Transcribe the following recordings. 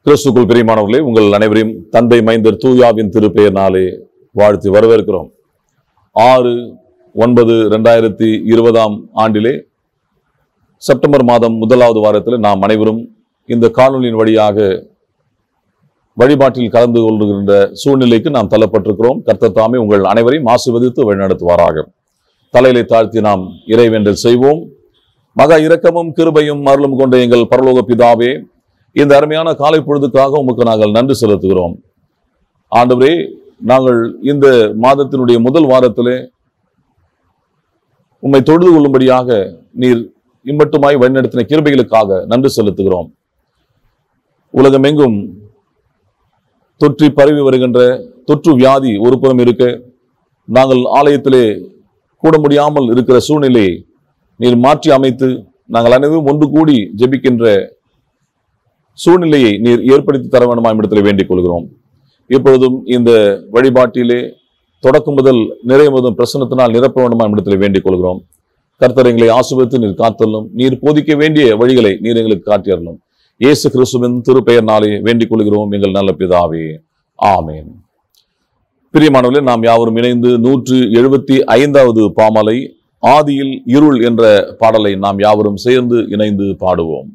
கிறிஸ்துக்குள் பிரியமானவர்களே உங்கள் அனைவரையும் தந்தை மைந்தர் தூயாவின் திருப்பெயர்னாலே வாழ்த்தி வரவேற்கிறோம் ஆறு ஒன்பது ரெண்டாயிரத்தி இருபதாம் ஆண்டிலே செப்டம்பர் மாதம் முதலாவது வாரத்தில் நாம் அனைவரும் இந்த காணொலியின் வழியாக வழிபாட்டில் கலந்து கொள்கின்ற சூழ்நிலைக்கு நாம் தள்ளப்பட்டிருக்கிறோம் கர்த்தர் தாமே உங்கள் அனைவரையும் ஆசீர்வதித்து வழிநடத்துவாராக தலையிலை தாழ்த்தி நாம் இறைவேண்டல் செய்வோம் மகா இரக்கமும் கிருபையும் அருளும் கொண்ட எங்கள் பரலோக பிதாவே இந்த அருமையான காலை பொழுதுக்காக உமக்கு நாங்கள் நன்றி செலுத்துகிறோம் ஆண்டவரே நாங்கள் இந்த மாதத்தினுடைய முதல் வாரத்திலே உம்மை தொழுது கொள்ளும்படியாக நீர் இம்மட்டுமாய் வழிநடத்தின கிருபைகளுக்காக நன்றி செலுத்துகிறோம் உலகமெங்கும் தொற்றி பரவி வருகின்ற தொற்று வியாதி ஒரு புறம் இருக்க நாங்கள் ஆலயத்திலே கூட முடியாமல் இருக்கிற சூழ்நிலையை நீர் மாற்றி அமைத்து நாங்கள் அனைவரும் ஒன்று கூடி ஜெபிக்கின்ற சூழ்நிலையை நீர் ஏற்படுத்தி தர வேண்டுமா இடத்தில் வேண்டிக் கொள்கிறோம் இப்பொழுதும் இந்த வழிபாட்டிலே தொடக்கம் முதல் நிறைய முதல் பிரசனத்தினால் நிரப்ப வேண்டுமா இடத்தில் வேண்டிக் கொள்கிறோம் கர்த்தர் எங்களை ஆசுபத்து நீர் காத்தல்லும் நீர் போதிக்க வேண்டிய வழிகளை நீர் எங்களுக்கு காட்டியறலும் இயேசு கிறிஸ்துவின் திருப்பெயர்னாலே வேண்டிக் கொள்கிறோம் எங்கள் நல்ல பிதாவே ஆமேன் பிரியமானவர்களே நாம் யாவரும் இணைந்து நூற்று எழுபத்தி ஐந்தாவது பாமலை ஆதியில் இருள் என்ற பாடலை நாம் யாவரும் சேர்ந்து இணைந்து பாடுவோம்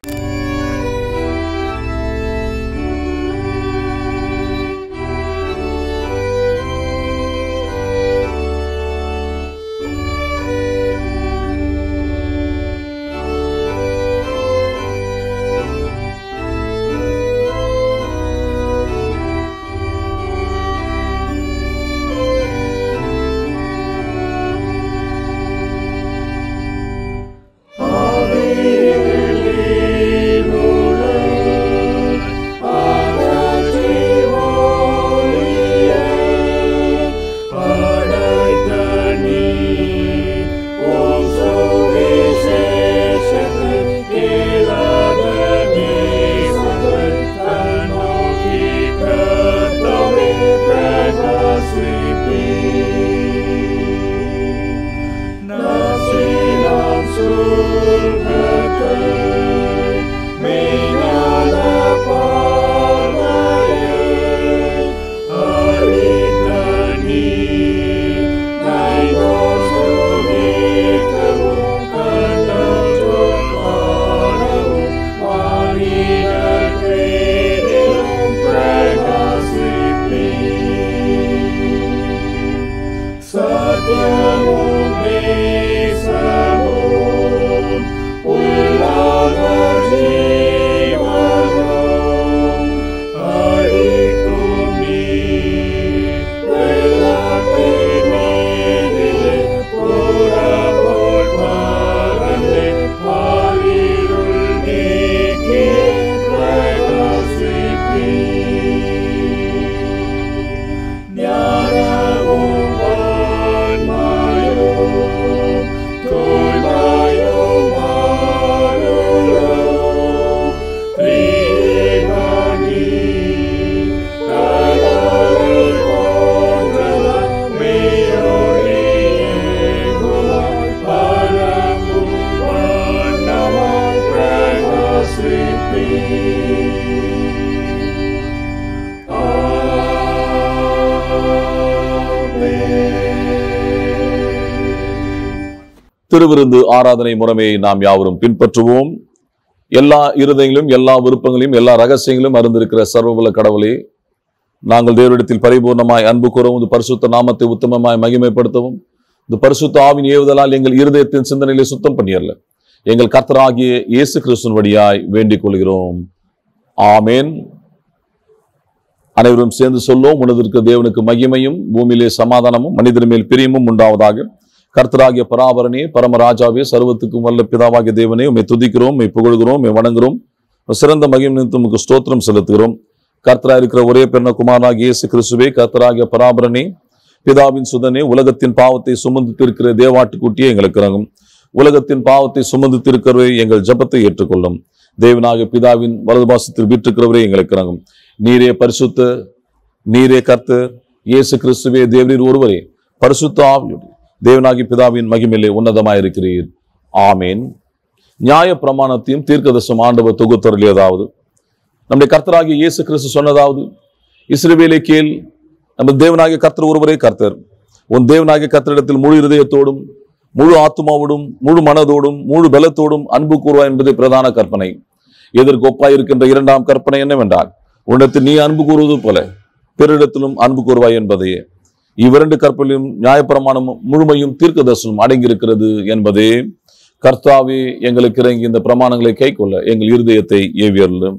திருவிருந்து ஆராதனை முறைமையை நாம் யாவரும் பின்பற்றுவோம் எல்லா இருதயங்களும் எல்லா விருப்பங்களையும் எல்லா ரகசியங்களும் அறிந்திருக்கிற சர்வபல கடவுளே நாங்கள் தேவரிடத்தில் பரிபூர்ணமாய் அன்பு கூறவும் இந்த பரிசுத்த நாமத்தை உத்தமமாய் மகிமைப்படுத்தவும் இந்த பரிசுத்த ஆவின் ஏவுதலால் எங்கள் இருதயத்தின் சிந்தனையிலே சுத்தம் பண்ணியறல எங்கள் கர்த்தராகிய இயேசு கிறிஸ்துவின் வழியாய் வேண்டிக் கொள்கிறோம் ஆமேன் அனைவரும் சேர்ந்து சொல்லும் உனதிற்கு தேவனுக்கு மகிமையும் பூமியிலே சமாதானமும் மனிதர் மேல் பிரியமும் உண்டாவதாக கர்த்தராகிய பராபரனே பரமராஜாவே சர்வத்துக்கும் வல்ல பிதாவாகிய தேவனே உம்மை துதிக்கிறோம் உம்மை புகழ்கிறோம் உம்மை வணங்குகிறோம் உம் சிறந்த மகிமை நிமித்தம் உமக்கு ஸ்தோத்திரம் செலுத்துகிறோம் கர்த்தரா இருக்கிற ஒரே பெண்ண குமாரனாகிய இயேசு கிறிஸ்துவே கர்த்தராகிய பராபரனே பிதாவின் சுதனே உலகத்தின் பாவத்தை சுமந்து திருக்கிற தேவாட்டுக்குட்டியே எங்களுக்கு இறங்கும் உலகத்தின் பாவத்தை சுமந்து திருக்கிறவரை எங்கள் ஜெபத்தை ஏற்றுக்கொள்ளும் தேவனாகிய பிதாவின் வலதுபாசத்தில் வீட்டிருக்கிறவரே எங்களுக்கு இறங்கும் நீரே பரிசுத்த நீரே கர்த்தர் இயேசு கிறிஸ்துவே தேவரீர் ஒருவரே பரிசுத்த ஆவியோடு தேவனாகி பிதாவின் மகிமையிலே உன்னதமாயிருக்கிறீர் ஆமேன் நியாய பிரமாணத்தையும் தீர்க்கதர்சம் ஆண்டவர் தொகுத்தருளியதாவது நம்முடைய கர்த்தராகிய இயேசு கிறிஸ்து சொன்னதாவது இஸ்ரவேலே கேள் நம்ம தேவனாகிய கர்த்தர் ஒருவரே கர்த்தர் உன் தேவனாகிய கர்த்தரிடத்தில் முழு இருதயத்தோடும் முழு ஆத்மாவோடும் முழு மனதோடும் முழு பலத்தோடும் அன்பு கூறுவாய் என்பதே பிரதான கற்பனை எதற்கு ஒப்பாய் இருக்கின்ற இரண்டாம் கற்பனை என்னவென்றால் உன்னிடத்தில் நீ அன்பு கூறுவது போல பிறரிடத்திலும் அன்பு கூறுவாய் என்பதையே இவ்விரண்டு கற்பனையும் நியாயப்பிரமாணமும் முழுமையும் தீர்க்கதர்சனம் அடங்கியிருக்கிறது என்பதே கர்த்தாவே எங்களுக்கு இறங்கி இந்த பிரமாணங்களை கைக்கொள்ள எங்கள் இருதயத்தை ஏவியர்களும்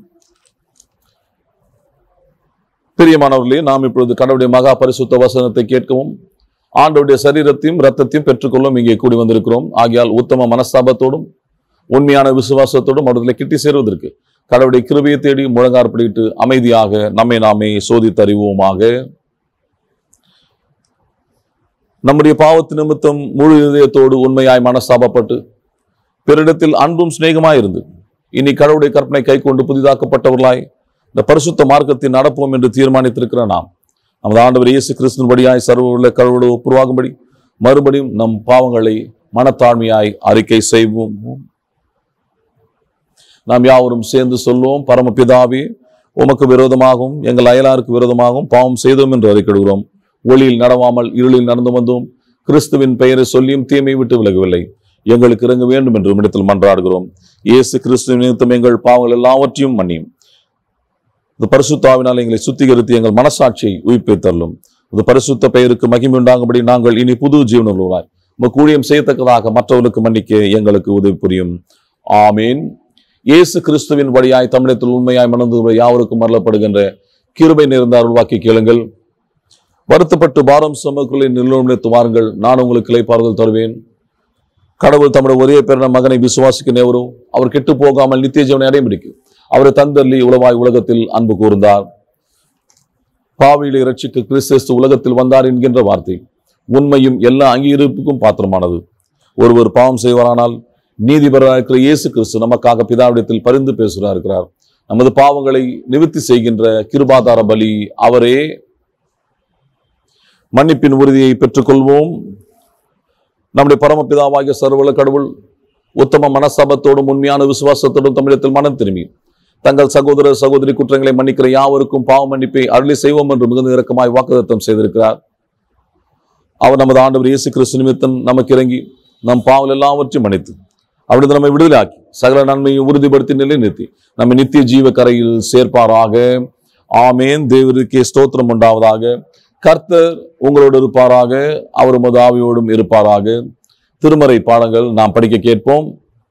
பிரியமானவர்களே நாம் இப்பொழுது கடவுளுடைய மகா பரிசுத்த வசனத்தை கேட்கவும் ஆண்டவருடைய சரீரத்தையும் ரத்தத்தையும் பெற்றுக்கொள்ளும் இங்கே கூடி வந்திருக்கிறோம் ஆகையால் உத்தம மனஸ்தாபத்தோடும் உண்மையான விசுவாசத்தோடும் அவர்களை கிட்டி சேருவதற்கு கடவுளுடைய கிருபையை தேடி முழங்கார்படிட்டு அமைதியாக நம்மை நாமே சோதித்தறிவோமாக நம்முடைய பாவத்து நிமித்தம் முழு இதயத்தோடு உண்மையாய் மனஸ்தாபப்பட்டு பிறரிடத்தில் அன்பும் சிநேகமாய் இருந்து இனி கடவுளுடைய கற்பனை கை கொண்டு புதிதாக்கப்பட்டவர்களாய் இந்த பரிசுத்த மார்க்கத்தில் நடப்போம் என்று தீர்மானித்திருக்கிற நாம் நமது ஆண்டவர் இயேசு கிறிஸ்துவன்படியாய் சர்வ உள்ள கடவுளோடு ஒப்புருவாகும்படி மறுபடியும் நம் பாவங்களை மனத்தாழ்மையாய் அறிக்கை செய்வோம் நாம் யாவரும் சேர்ந்து சொல்வோம் பரமபிதாவே உமக்கு விரோதமாகவும் எங்கள் அயலாருக்கு விரோதமாகவும் பாவம் செய்தோம் என்று அறிக்கையிடுகிறோம் ஒளியில் நடவாமல் இருளில் நடந்து வந்தோம் கிறிஸ்துவின் பெயரை சொல்லியும் தீமை விட்டு விலகவில்லை எங்களுக்கு இறங்க வேண்டும் என்று இடத்தில் மன்றாடுகிறோம் இயேசு கிறிஸ்துவின் நிமித்தம் எங்கள் பாவங்கள் எல்லாவற்றையும் மன்னியும் இந்த பரிசுத்தாவினால் எங்களை சுத்திகரித்து எங்கள் மனசாட்சியை உயிர்ப்பித்தள்ளும் இந்த பரிசுத்த பெயருக்கு மகிமை உண்டாகும்படி நாங்கள் இனி புது ஜீவனுள்ளாய் உமக்கு ஊழியம் செய்யத்தக்கதாக மற்றவர்களுக்கு மன்னிக்க எங்களுக்கு உதவி புரியும் ஆமீன் இயேசு கிறிஸ்துவின் வழியாய் தமிழத்தில் உண்மையாய் மணந்து யாவருக்கும் மரளப்படுகின்ற கிருபை நிறைந்த அருள்வாக்கி கேளுங்கள் வருத்தப்பட்டு பாரம் சுமக்குள்ளே நிலநிலைத்து வாருங்கள் நான் உங்களுக்கு இளைப்பாறுதல் தருவேன் கடவுள் தம்முடைய ஒரே பிறந்த மகனை விசுவாசிக்க நேவரும் அவர் கெட்டு போகாமல் நித்திய ஜீவனை அடைபிடிக்கு அவரை தந்தள்ளி உளவாய் உலகத்தில் அன்பு கூர்ந்தார் பாவியிலே இரட்சிக்க கிறிஸ்து உலகத்தில் வந்தார் என்கின்ற வார்த்தை உண்மையும் எல்லா அங்கீகரிப்புக்கும் பாத்திரமானது ஒருவர் பாவம் செய்வாரானால் நீதிபராக இருக்கிற இயேசு கிறிஸ்து நமக்காக பிதாவிடத்தில் பரிந்து பேசுகிறார் இருக்கிறார் நமது பாவங்களை நிவர்த்தி செய்கின்ற கிருபாதார பலி அவரே மன்னிப்பின் உறுதியை பெற்றுக்கொள்வோம் நம்முடைய பரமபிதாவாகிய சர்வல கடவுள் உத்தம மனசபத்தோடும் உண்மையான விசுவாசத்தோடும் தமிழத்தில் மனம் திரும்பி தங்கள் சகோதர சகோதரி குற்றங்களை மன்னிக்கிற யாவருக்கும் பாவ மன்னிப்பை அருளி செய்வோம் என்று மிகுந்த இறக்கமாய் வாக்குதத்தம் செய்திருக்கிறார் அவர் நமது ஆண்டவர் இயேசு கிறிஸ்து நிமித்தம் நமக்கு இறங்கி நம் பாவல் எல்லாவற்றையும் மன்னித்து அவரது நம்மை விடுதலாக்கி சகல நன்மையை உறுதிப்படுத்தி நிலைநிறுத்தி நம்மை நித்திய ஜீவ கரையில் சேர்ப்பாராக ஆமேன் தேவருக்கே ஸ்தோத்திரம் உண்டாவதாக கர்த்தர் உங்களோடு இருப்பாராக அவர் உமது ஆவியோடும் இருப்பாராக திருமறை பாடங்கள் நாம் படிக்க கேட்போம்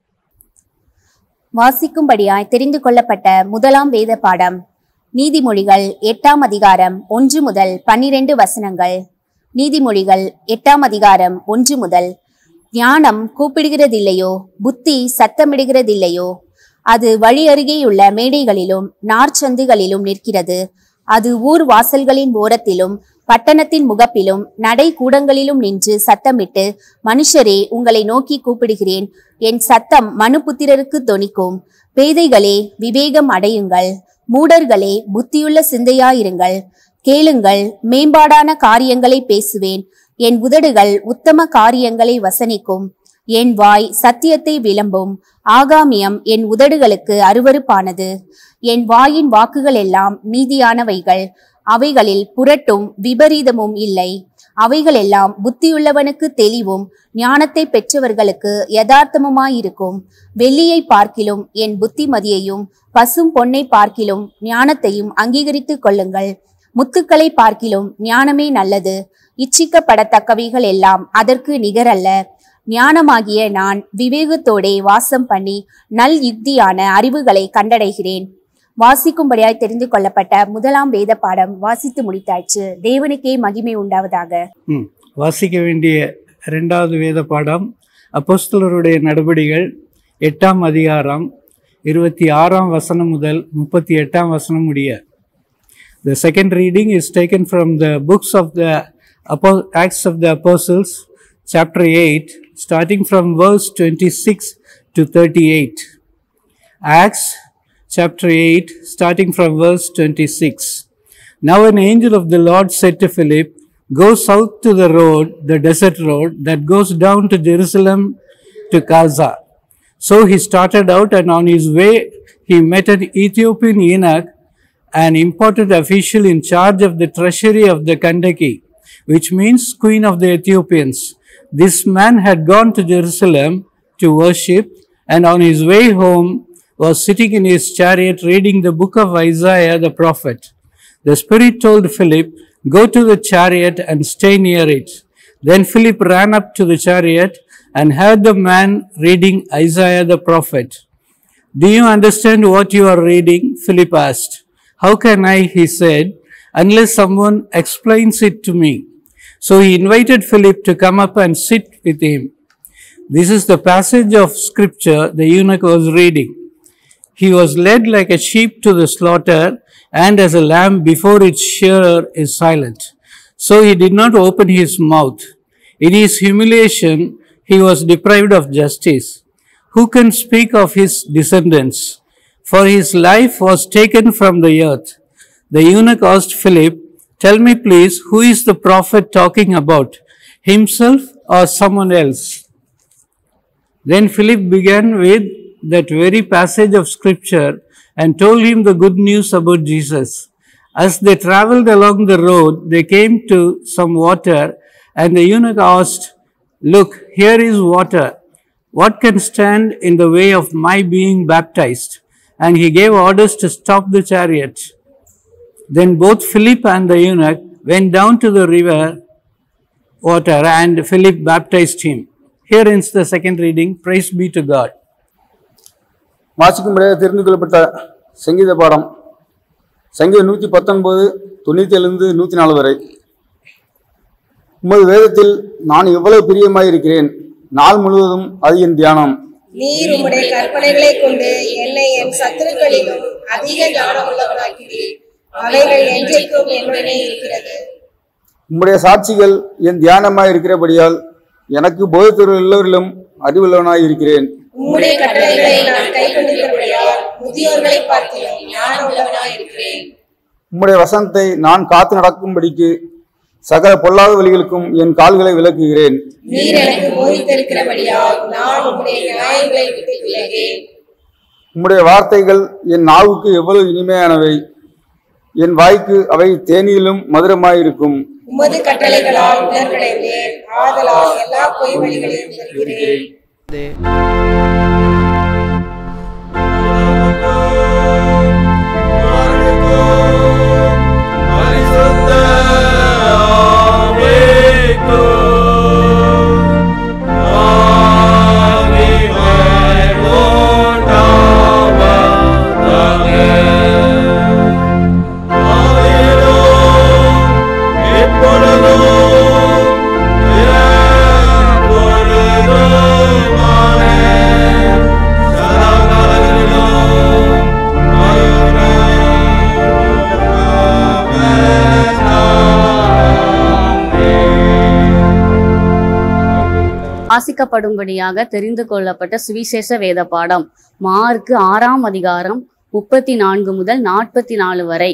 வாசிக்கும்படியாய் தெரிந்து கொள்ளப்பட்ட முதலாம் வேத பாடம் நீதிமொழிகள் எட்டாம் அதிகாரம் ஒன்று முதல் பன்னிரண்டு வசனங்கள் நீதிமொழிகள் எட்டாம் அதிகாரம் ஒன்று முதல் ஞானம் கூப்பிடுகிறதில்லையோ புத்தி சத்தமிடுகிறதில்லையோ அது வழி அருகேயுள்ள மேடைகளிலும் நார்ச்சந்துகளிலும் நிற்கிறது அது ஊர் வாசல்களின் ஓரத்திலும் பட்டணத்தின் முகப்பிலும் நடை கூடங்களிலும் நின்று சத்தமிட்டு மனுஷரே உங்களை நோக்கி கூப்பிடுகிறேன் என் சத்தம் மனுபுத்திரருக்கு தொனிக்கும் பேதைகளே விவேகம் அடையுங்கள் மூடர்களே புத்தியுள்ள சிந்தையாயிருங்கள் கேளுங்கள் மேம்பாடான காரியங்களை பேசுவேன் என் உதடுகள் உத்தம காரியங்களை வசனிக்கும் என் வாய் சத்தியத்தை விளம்பும் ஆகாமியம் என் உதடுகளுக்கு அருவருப்பானது என் வாயின் வாக்குகள் எல்லாம் நீதியானவைகள் அவைகளில் புரட்டும் விபரீதமும் இல்லை அவைகளெல்லாம் புத்தியுள்ளவனுக்கு தெளிவும் ஞானத்தை பெற்றவர்களுக்கு யதார்த்தமுமாயிருக்கும் வெள்ளியை பார்க்கிலும் என் புத்திமதியையும் பசும் பொன்னை பார்க்கிலும் ஞானத்தையும் அங்கீகரித்துக் கொள்ளுங்கள் முத்துக்களை பார்க்கிலும் ஞானமே நல்லது இச்சிக்கப்படத்தக்கவைகள் எல்லாம் அதற்கு நிகரல்ல ஞானமாகிய நான் விவேகத்தோடே வாசம் பண்ணி நல் யுக்தியான அறிவுகளை கண்டடைகிறேன் வாசிக்கும்படியாய் தெரிந்து கொள்ளப்பட்ட முதலாம் வேத பாடம் வாசித்து முடித்தாச்சு தேவனுக்கே மகிமை உண்டாவதாக ம். வாசிக்க வேண்டிய ரெண்டாவது வேத பாடம் அப்போஸ்தலருடைய நடபடிகள் எட்டாம் அதிகாரம் இருபத்தி ஆறாம் வசனம் முதல் முப்பத்தி எட்டாம் வசனம் முடிய The second reading is taken from the books of the Apo- Acts of the Apostles, chapter 8, starting from verse 26 to 38. Acts chapter 8, starting from verse 26. Now an angel of the Lord said to Philip, Go south to the road, the desert road that goes down to Jerusalem to Gaza. So he started out, and on his way, he met an Ethiopian eunuch, an important official in charge of the treasury of the Kandaki, which means Queen of the Ethiopians. This man had gone to Jerusalem to worship and on his way home was sitting in his chariot reading the book of Isaiah the prophet. The Spirit told Philip, Go to the chariot and stay near it. Then Philip ran up to the chariot and heard the man reading Isaiah the prophet. Do you understand what you are reading? Philip asked. How can I, he said, unless someone explains it to me. So he invited Philip to come up and sit with him. This is the passage of scripture the eunuch was reading. He was led like a sheep to the slaughter, and as a lamb before its shearer is silent. So he did not open his mouth. In his humiliation, he was deprived of justice. Who can speak of his descendants? For his life was taken from the earth. The eunuch asked Philip, Tell me, please, who is the prophet talking about? Himself or someone else? Then Philip began with that very passage of scripture and told him the good news about Jesus. As they traveled along the road, they came to some water and the eunuch asked, Look, here is water. What can stand in the way of my being baptized? And he gave orders to stop the chariot. Then both Philip and the eunuch went down to the river water and Philip baptized him. Here ends the second reading. Praise be to God. வாசிக்கும்படியாக தெரிந்து கொள்ளப்பட்ட சங்கீத பாடம் சங்கீதம் நூற்றி பத்தொன்பது தொண்ணூற்றி ஏழுந்து நூற்றி நாலு வரை உமது வேதத்தில் நான் எவ்வளவு பிரியமாயிருக்கிறேன் நாள் முழுவதும் அது என் தியானம் நீர் உம்முடைய கற்பனைகளை கொண்டு என்னை என் சத்துருக்களிலும் அதிக ஞானம் உள்ளவனாக்கிறீர் அவைகள் என்றைக்கும் என்னுடனே இருக்கிறது உம்முடைய சாட்சிகள் என் தியானமாய் இருக்கிறபடியால் எனக்கு போதித்தவர்கள் எல்லோரிலும் அறிவுள்ளவனாய் இருக்கிறேன் உம்முடைய கட்டளைகளை நான் கைக்கொண்டிருக்கிறபடியால் முதியோர்களை பார்க்கிறோம் ஞானம் உள்ளவனாய் இருக்கிறேன் உம்முடைய வசனத்தை நான் காத்து நடக்கும்படிக்கு சகல பொல்லாத வழிகளுக்கும் என் கால்களை விலக்குகிறேன் நீர் எனக்கு போதித்திருக்கிறபடியால் நான் உம்முடைய நியாயங்களை விட்டு விலகேன் உம்முடைய வார்த்தைகள் என் நாவுக்கு எவ்வளவு இனிமையானவை என் வாய்க்கு அவை தேனியிலும் மதுரமாயிருக்கும் உமது கட்டளைகளால் உணர்வடைந்தேன் ஆதலால் எல்லா பொய் வழிகளையும் விலகிறேன் வாசிக்கப்படும்படியாக தெரிந்து கொள்ளப்பட்ட சுவிசேஷ வேத பாடம் மார்க்கு ஆறாம் அதிகாரம் முப்பத்தி நான்கு முதல் நாற்பத்தி நாலு வரை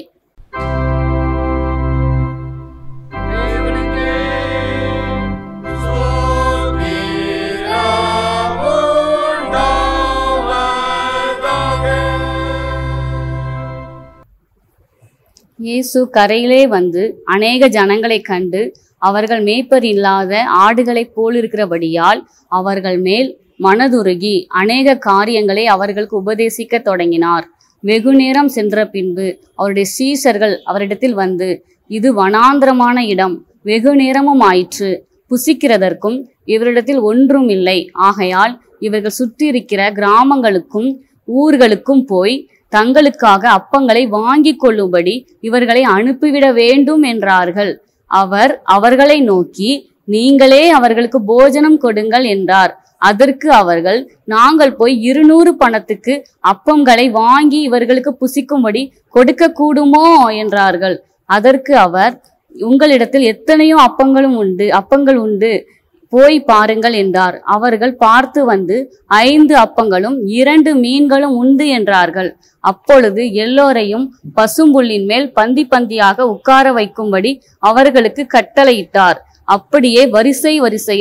இயேசு கரையிலே வந்து அநேக ஜனங்களைக் கண்டு அவர்கள் மேய்ப்பர் இல்லாத ஆடுகளைப் போலிருக்கிறபடியால் அவர்கள் மேல் மனதுருகி அநேக காரியங்களை அவர்களுக்கு உபதேசிக்கத் தொடங்கினார் வெகு நேரம் சென்ற பின்பு அவருடைய சீசர்கள் அவரிடத்தில் வந்து இது வனாந்திரமான இடம் வெகு நேரமும் ஆயிற்று புசிக்கிறதற்கும் இவரிடத்தில் ஒன்றும் இல்லை ஆகையால் இவர்கள் சுற்றியிருக்கிற கிராமங்களுக்கும் ஊர்களுக்கும் போய் தங்களுக்காக அப்பங்களை வாங்கிக் கொள்ளும்படி இவர்களை அனுப்பிவிட வேண்டும் என்றார்கள் அவர் அவர்களை நோக்கி நீங்களே அவர்களுக்கு போஜனம் கொடுங்கள் என்றார் அதற்கு அவர்கள் நாங்கள் போய் இருநூறு பணத்துக்கு அப்பங்களை வாங்கி இவர்களுக்கு புசிக்கும்படி கொடுக்க கூடுமோ என்றார்கள் அதற்கு அவர் உங்களிடத்தில் எத்தனையோ அப்பங்களும் உண்டு அப்பங்கள் உண்டு போய் பாருங்கள் என்றார் அவர்கள் பார்த்து வந்து ஐந்து அப்பங்களும் இரண்டு மீன்களும் உண்டு என்றார்கள் அப்பொழுது எல்லோரையும் பசும்புல்லின் மேல் பந்தி பந்தியாக உட்கார வைக்கும்படி அவர்களுக்கு கட்டளையிட்டார் அப்படியே வரிசை வரிசையாய்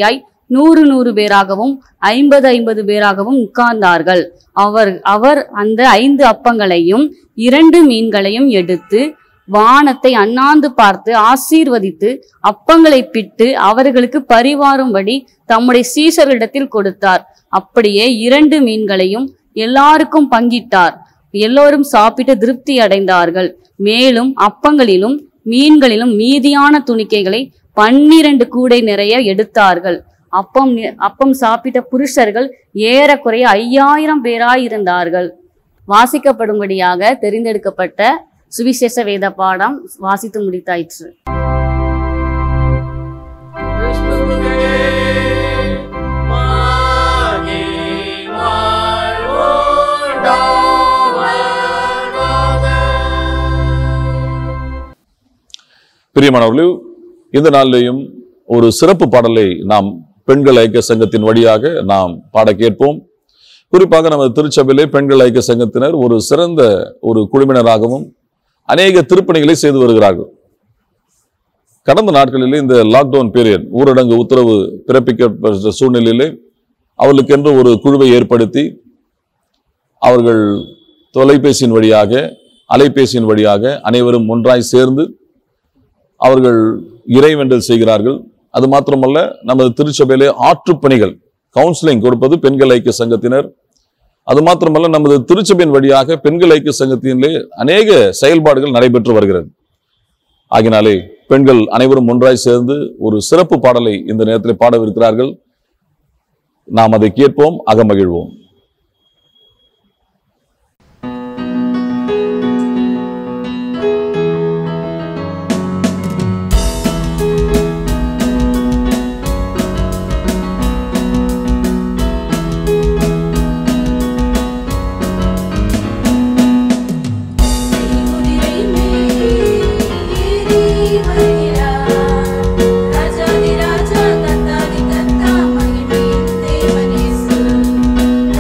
நூறு நூறு பேராகவும் ஐம்பது ஐம்பது பேராகவும் உட்கார்ந்தார்கள் அவர் அவர் அந்த ஐந்து அப்பங்களையும் இரண்டு மீன்களையும் எடுத்து வானத்தை அண்ணாந்து பார்த்து ஆசீர்வதித்து அப்பங்களை பிட்டு அவர்களுக்கு பரிவாரும்படி தம்முடைய சீஷர்களிடத்தில் கொடுத்தார் அப்படியே இரண்டு மீன்களையும் எல்லாருக்கும் பங்கிட்டார் எல்லோரும் சாப்பிட்டு திருப்தி அடைந்தார்கள் மேலும் அப்பங்களிலும் மீன்களிலும் மீதியான துணிக்கைகளை பன்னிரண்டு கூடை நிறைய எடுத்தார்கள் அப்பம் நி- அப்பம் சாப்பிட்ட புருஷர்கள் ஏறக்குறைய ஐயாயிரம் பேராயிருந்தார்கள் வாசிக்கப்படும்படியாக தெரிந்தெடுக்கப்பட்ட சுவிசேஷ வேத பாடம் வாசித்து முடித்தாயிற்று பிரியமானவர்களே இந்த நாளிலேயும் ஒரு சிறப்பு பாடலை நாம் பெண்கள் ஐக்கிய சங்கத்தின் வழியாக நாம் பாட கேட்போம் குறிப்பாக நமது திருச்சபையிலே பெண்கள் ஐக்கிய சங்கத்தினர் ஒரு சிறந்த ஒரு குழுவினராகவும் அநேக திருப்பணிகளை செய்து வருகிறார்கள் கடந்த நாட்களிலே இந்த லாக்டவுன் பீரியட் ஊரடங்கு உத்தரவு பிறப்பிக்கப்பட்ட சூழ்நிலையிலே அவர்களுக்கென்று ஒரு குழுவை ஏற்படுத்தி அவர்கள் தொலைபேசியின் வழியாக அலைபேசியின் வழியாக அனைவரும் ஒன்றாய் சேர்ந்து அவர்கள் இறைவேண்டல் செய்கிறார்கள் அது மாத்திரமல்ல நமது திருச்சபையிலே ஆற்றுப் பணிகள் கவுன்சிலிங் கொடுப்பது பெண்கள் ஐக்கிய சங்கத்தினர் அது மாத்திரமல்ல நமது திருச்சபையின் வழியாக பெண்கள் ஐக்கிய சங்கத்திலே அநேக செயல்பாடுகள் நடைபெற்று வருகிறது ஆகினாலே பெண்கள் அனைவரும் ஒன்றாய் சேர்ந்து ஒரு சிறப்பு பாடலை இந்த நேரத்தில் பாடவிருக்கிறார்கள் நாம் அதை கேட்போம் அகமகிழ்வோம் குதிரை மேல் ஏறி வருகிறார் ராஜாதி ராஜா கர்த்தாதி கர்த்தா மகிமையின் தேவனேசு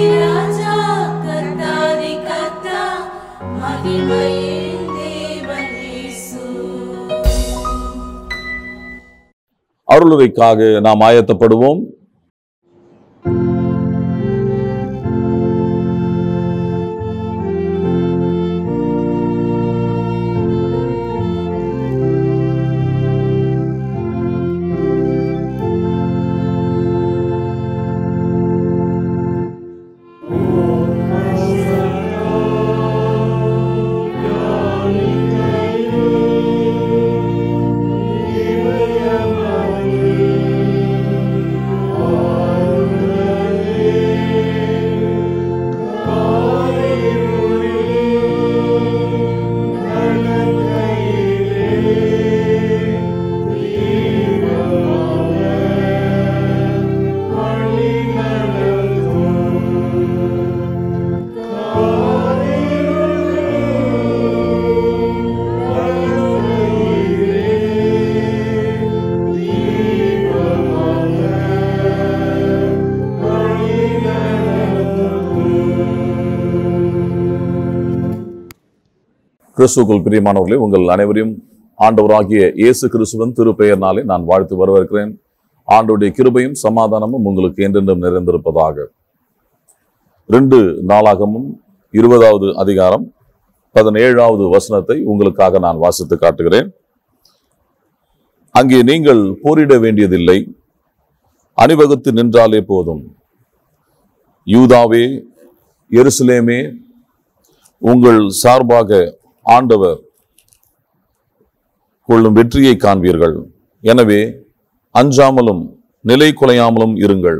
ராஜா கர்த்தாதி கர்த்தா மகிமையின் தேவன் இயேசு அருளுரைக்காக நாம் ஆயத்தப்படுவோம் கிறிஸ்துக்குள் பிரியமானவர்களே உங்கள் அனைவரையும் ஆண்டவராகிய இயேசு கிறிஸ்துவன் திருப்பெயர்னாலே நான் வாழ்த்து வரவேற்கிறேன் ஆண்டவருடைய கிருபையும் சமாதானமும் உங்களுக்கு என்றென்றும் நிறைந்திருப்பதாக ரெண்டு நாளாகமும் இருபதாவது அதிகாரம் பதினேழாவது வசனத்தை உங்களுக்காக நான் வாசித்து காட்டுகிறேன் அங்கே நீங்கள் போரிட வேண்டியதில்லை அணிவகுத்து நின்றாலே போதும் யூதாவே எருசலேமே உங்கள் சார்பாக ஆண்டவர் கொள்ளும் வெற்றியை காண்பீர்கள் எனவே அஞ்சாமலும் நிலை குலையாமலும் இருங்கள்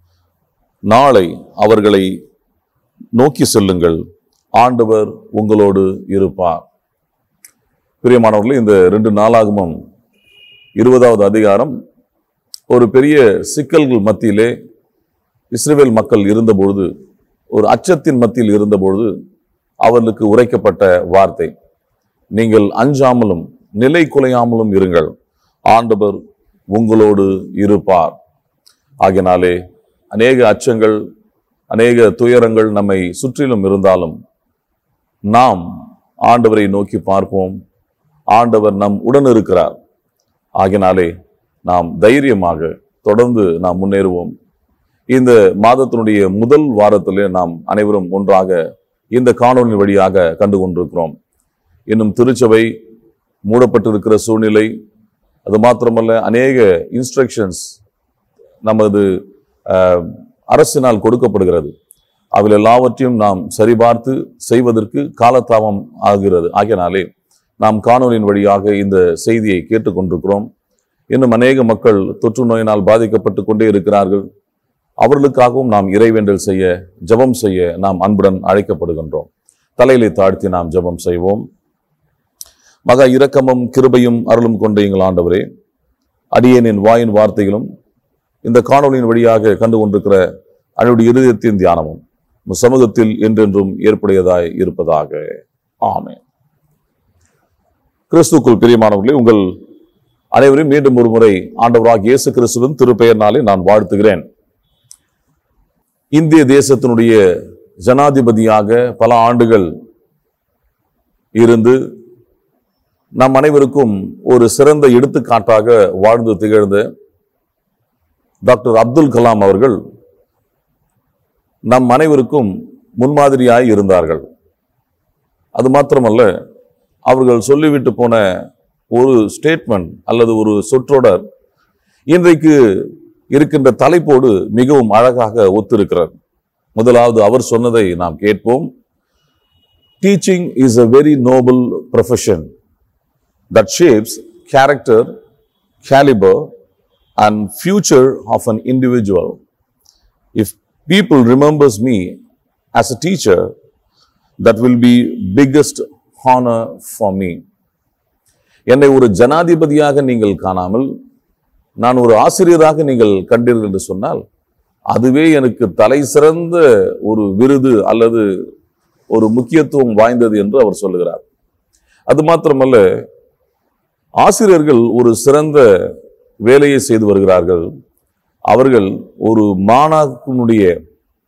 நாளை அவர்களை நோக்கி செல்லுங்கள் ஆண்டவர் உங்களோடு இருப்பார் பிரியமானவர்களே இந்த ரெண்டு நாளாகமும் இருபதாவது அதிகாரம் ஒரு பெரிய சிக்கல்கள் மத்தியிலே இஸ்ரேல் மக்கள் இருந்தபொழுது ஒரு அச்சத்தின் மத்தியில் இருந்தபொழுது அவர்களுக்கு உரைக்கப்பட்ட வார்த்தை நீங்கள் அஞ்சாமலும் நிலை குலையாமலும் இருங்கள் ஆண்டவர் உங்களோடு இருப்பார் ஆகினாலே அநேக அச்சங்கள் அநேக துயரங்கள் நம்மை சுற்றிலும் இருந்தாலும் நாம் ஆண்டவரை நோக்கி பார்ப்போம் ஆண்டவர் நம் உடன் இருக்கிறார் ஆகினாலே நாம் தைரியமாக தொடர்ந்து நாம் முன்னேறுவோம் இந்த மாதத்தினுடைய முதல் வாரத்திலே நாம் அனைவரும் ஒன்றாக இந்த காணொலி வழியாக கண்டு கொண்டிருக்கிறோம் இன்னும் திருச்சபை மூடப்பட்டிருக்கிற சூழ்நிலை அது மாத்திரமல்ல அநேக இன்ஸ்ட்ரக்ஷன்ஸ் நமது அஹ், அரசினால் கொடுக்கப்படுகிறது அவைகள் எல்லாவற்றையும் நாம் சரிபார்த்து செய்வதற்கு காலதாமம் ஆகிறது ஆகியனாலே நாம் காணொலியின் வழியாக இந்த செய்தியை கேட்டுக்கொண்டிருக்கிறோம் இன்னும் அநேக மக்கள் தொற்று நோயினால் பாதிக்கப்பட்டு கொண்டே இருக்கிறார்கள் அவர்களுக்காகவும் நாம் இறைவேண்டல் செய்ய ஜெபம் செய்ய நாம் அன்புடன் அழைக்கப்படுகின்றோம் தலையிலே தாழ்த்தி நாம் ஜெபம் செய்வோம் மகா இரக்கமும் கிருபையும் அருளும் கொண்ட எங்கள் ஆண்டவரே அடியேனின் வாயின் வார்த்தைகளும் இந்த காணொளியின் வழியாக கண்டு கொண்டிருக்கிற அனுடைய இருதயத்தின் தியானமும் உம் சமூகத்தில் என்றென்றும் ஏற்புடையதாய் இருப்பதாக ஆமென் கிறிஸ்துக்குள் பிரியமானவர்களே உங்கள் அனைவரையும் மீண்டும் ஒரு முறை ஆண்டவராக இயேசு கிறிஸ்துவின் திருப்பெயர்னாலே நான் வாழ்த்துகிறேன் இந்திய தேசத்தினுடைய ஜனாதிபதியாக பல ஆண்டுகள் இருந்து நம் அனைவருக்கும் ஒரு சிறந்த எடுத்துக்காட்டாக வாழ்ந்து திகழ்ந்த டாக்டர் அப்துல் கலாம் அவர்கள் நம் அனைவருக்கும் முன்மாதிரியாய் இருந்தார்கள் அது மாத்திரமல்ல அவர்கள் சொல்லிவிட்டு போன ஒரு ஸ்டேட்மெண்ட் அல்லது ஒரு சொற்றொடர் இன்றைக்கு இருக்கின்ற தலைப்போடு மிகவும் அழகாக ஒத்திருக்கிறார் முதலாவது அவர் சொன்னதை நாம் கேட்போம் teaching is a very noble profession that shapes character caliber and future of an individual if people remembers me as a teacher that will be biggest honor for me என்னை ஒரு ஜனாதிபதியாக நீங்கள் காணாமல் நான் ஒரு ஆசிரியராக நீங்கள் கண்டீர்கள் என்று சொன்னால் அதுவே எனக்கு தலை சிறந்த ஒரு விருது அல்லது ஒரு முக்கியத்துவம் வாய்ந்தது என்று அவர் சொல்லுகிறார் அது மாத்திரமல்ல ஆசிரியர்கள் ஒரு சிறந்த வேலையை செய்து வருகிறார்கள் அவர்கள் ஒரு மாணாக்கனுடைய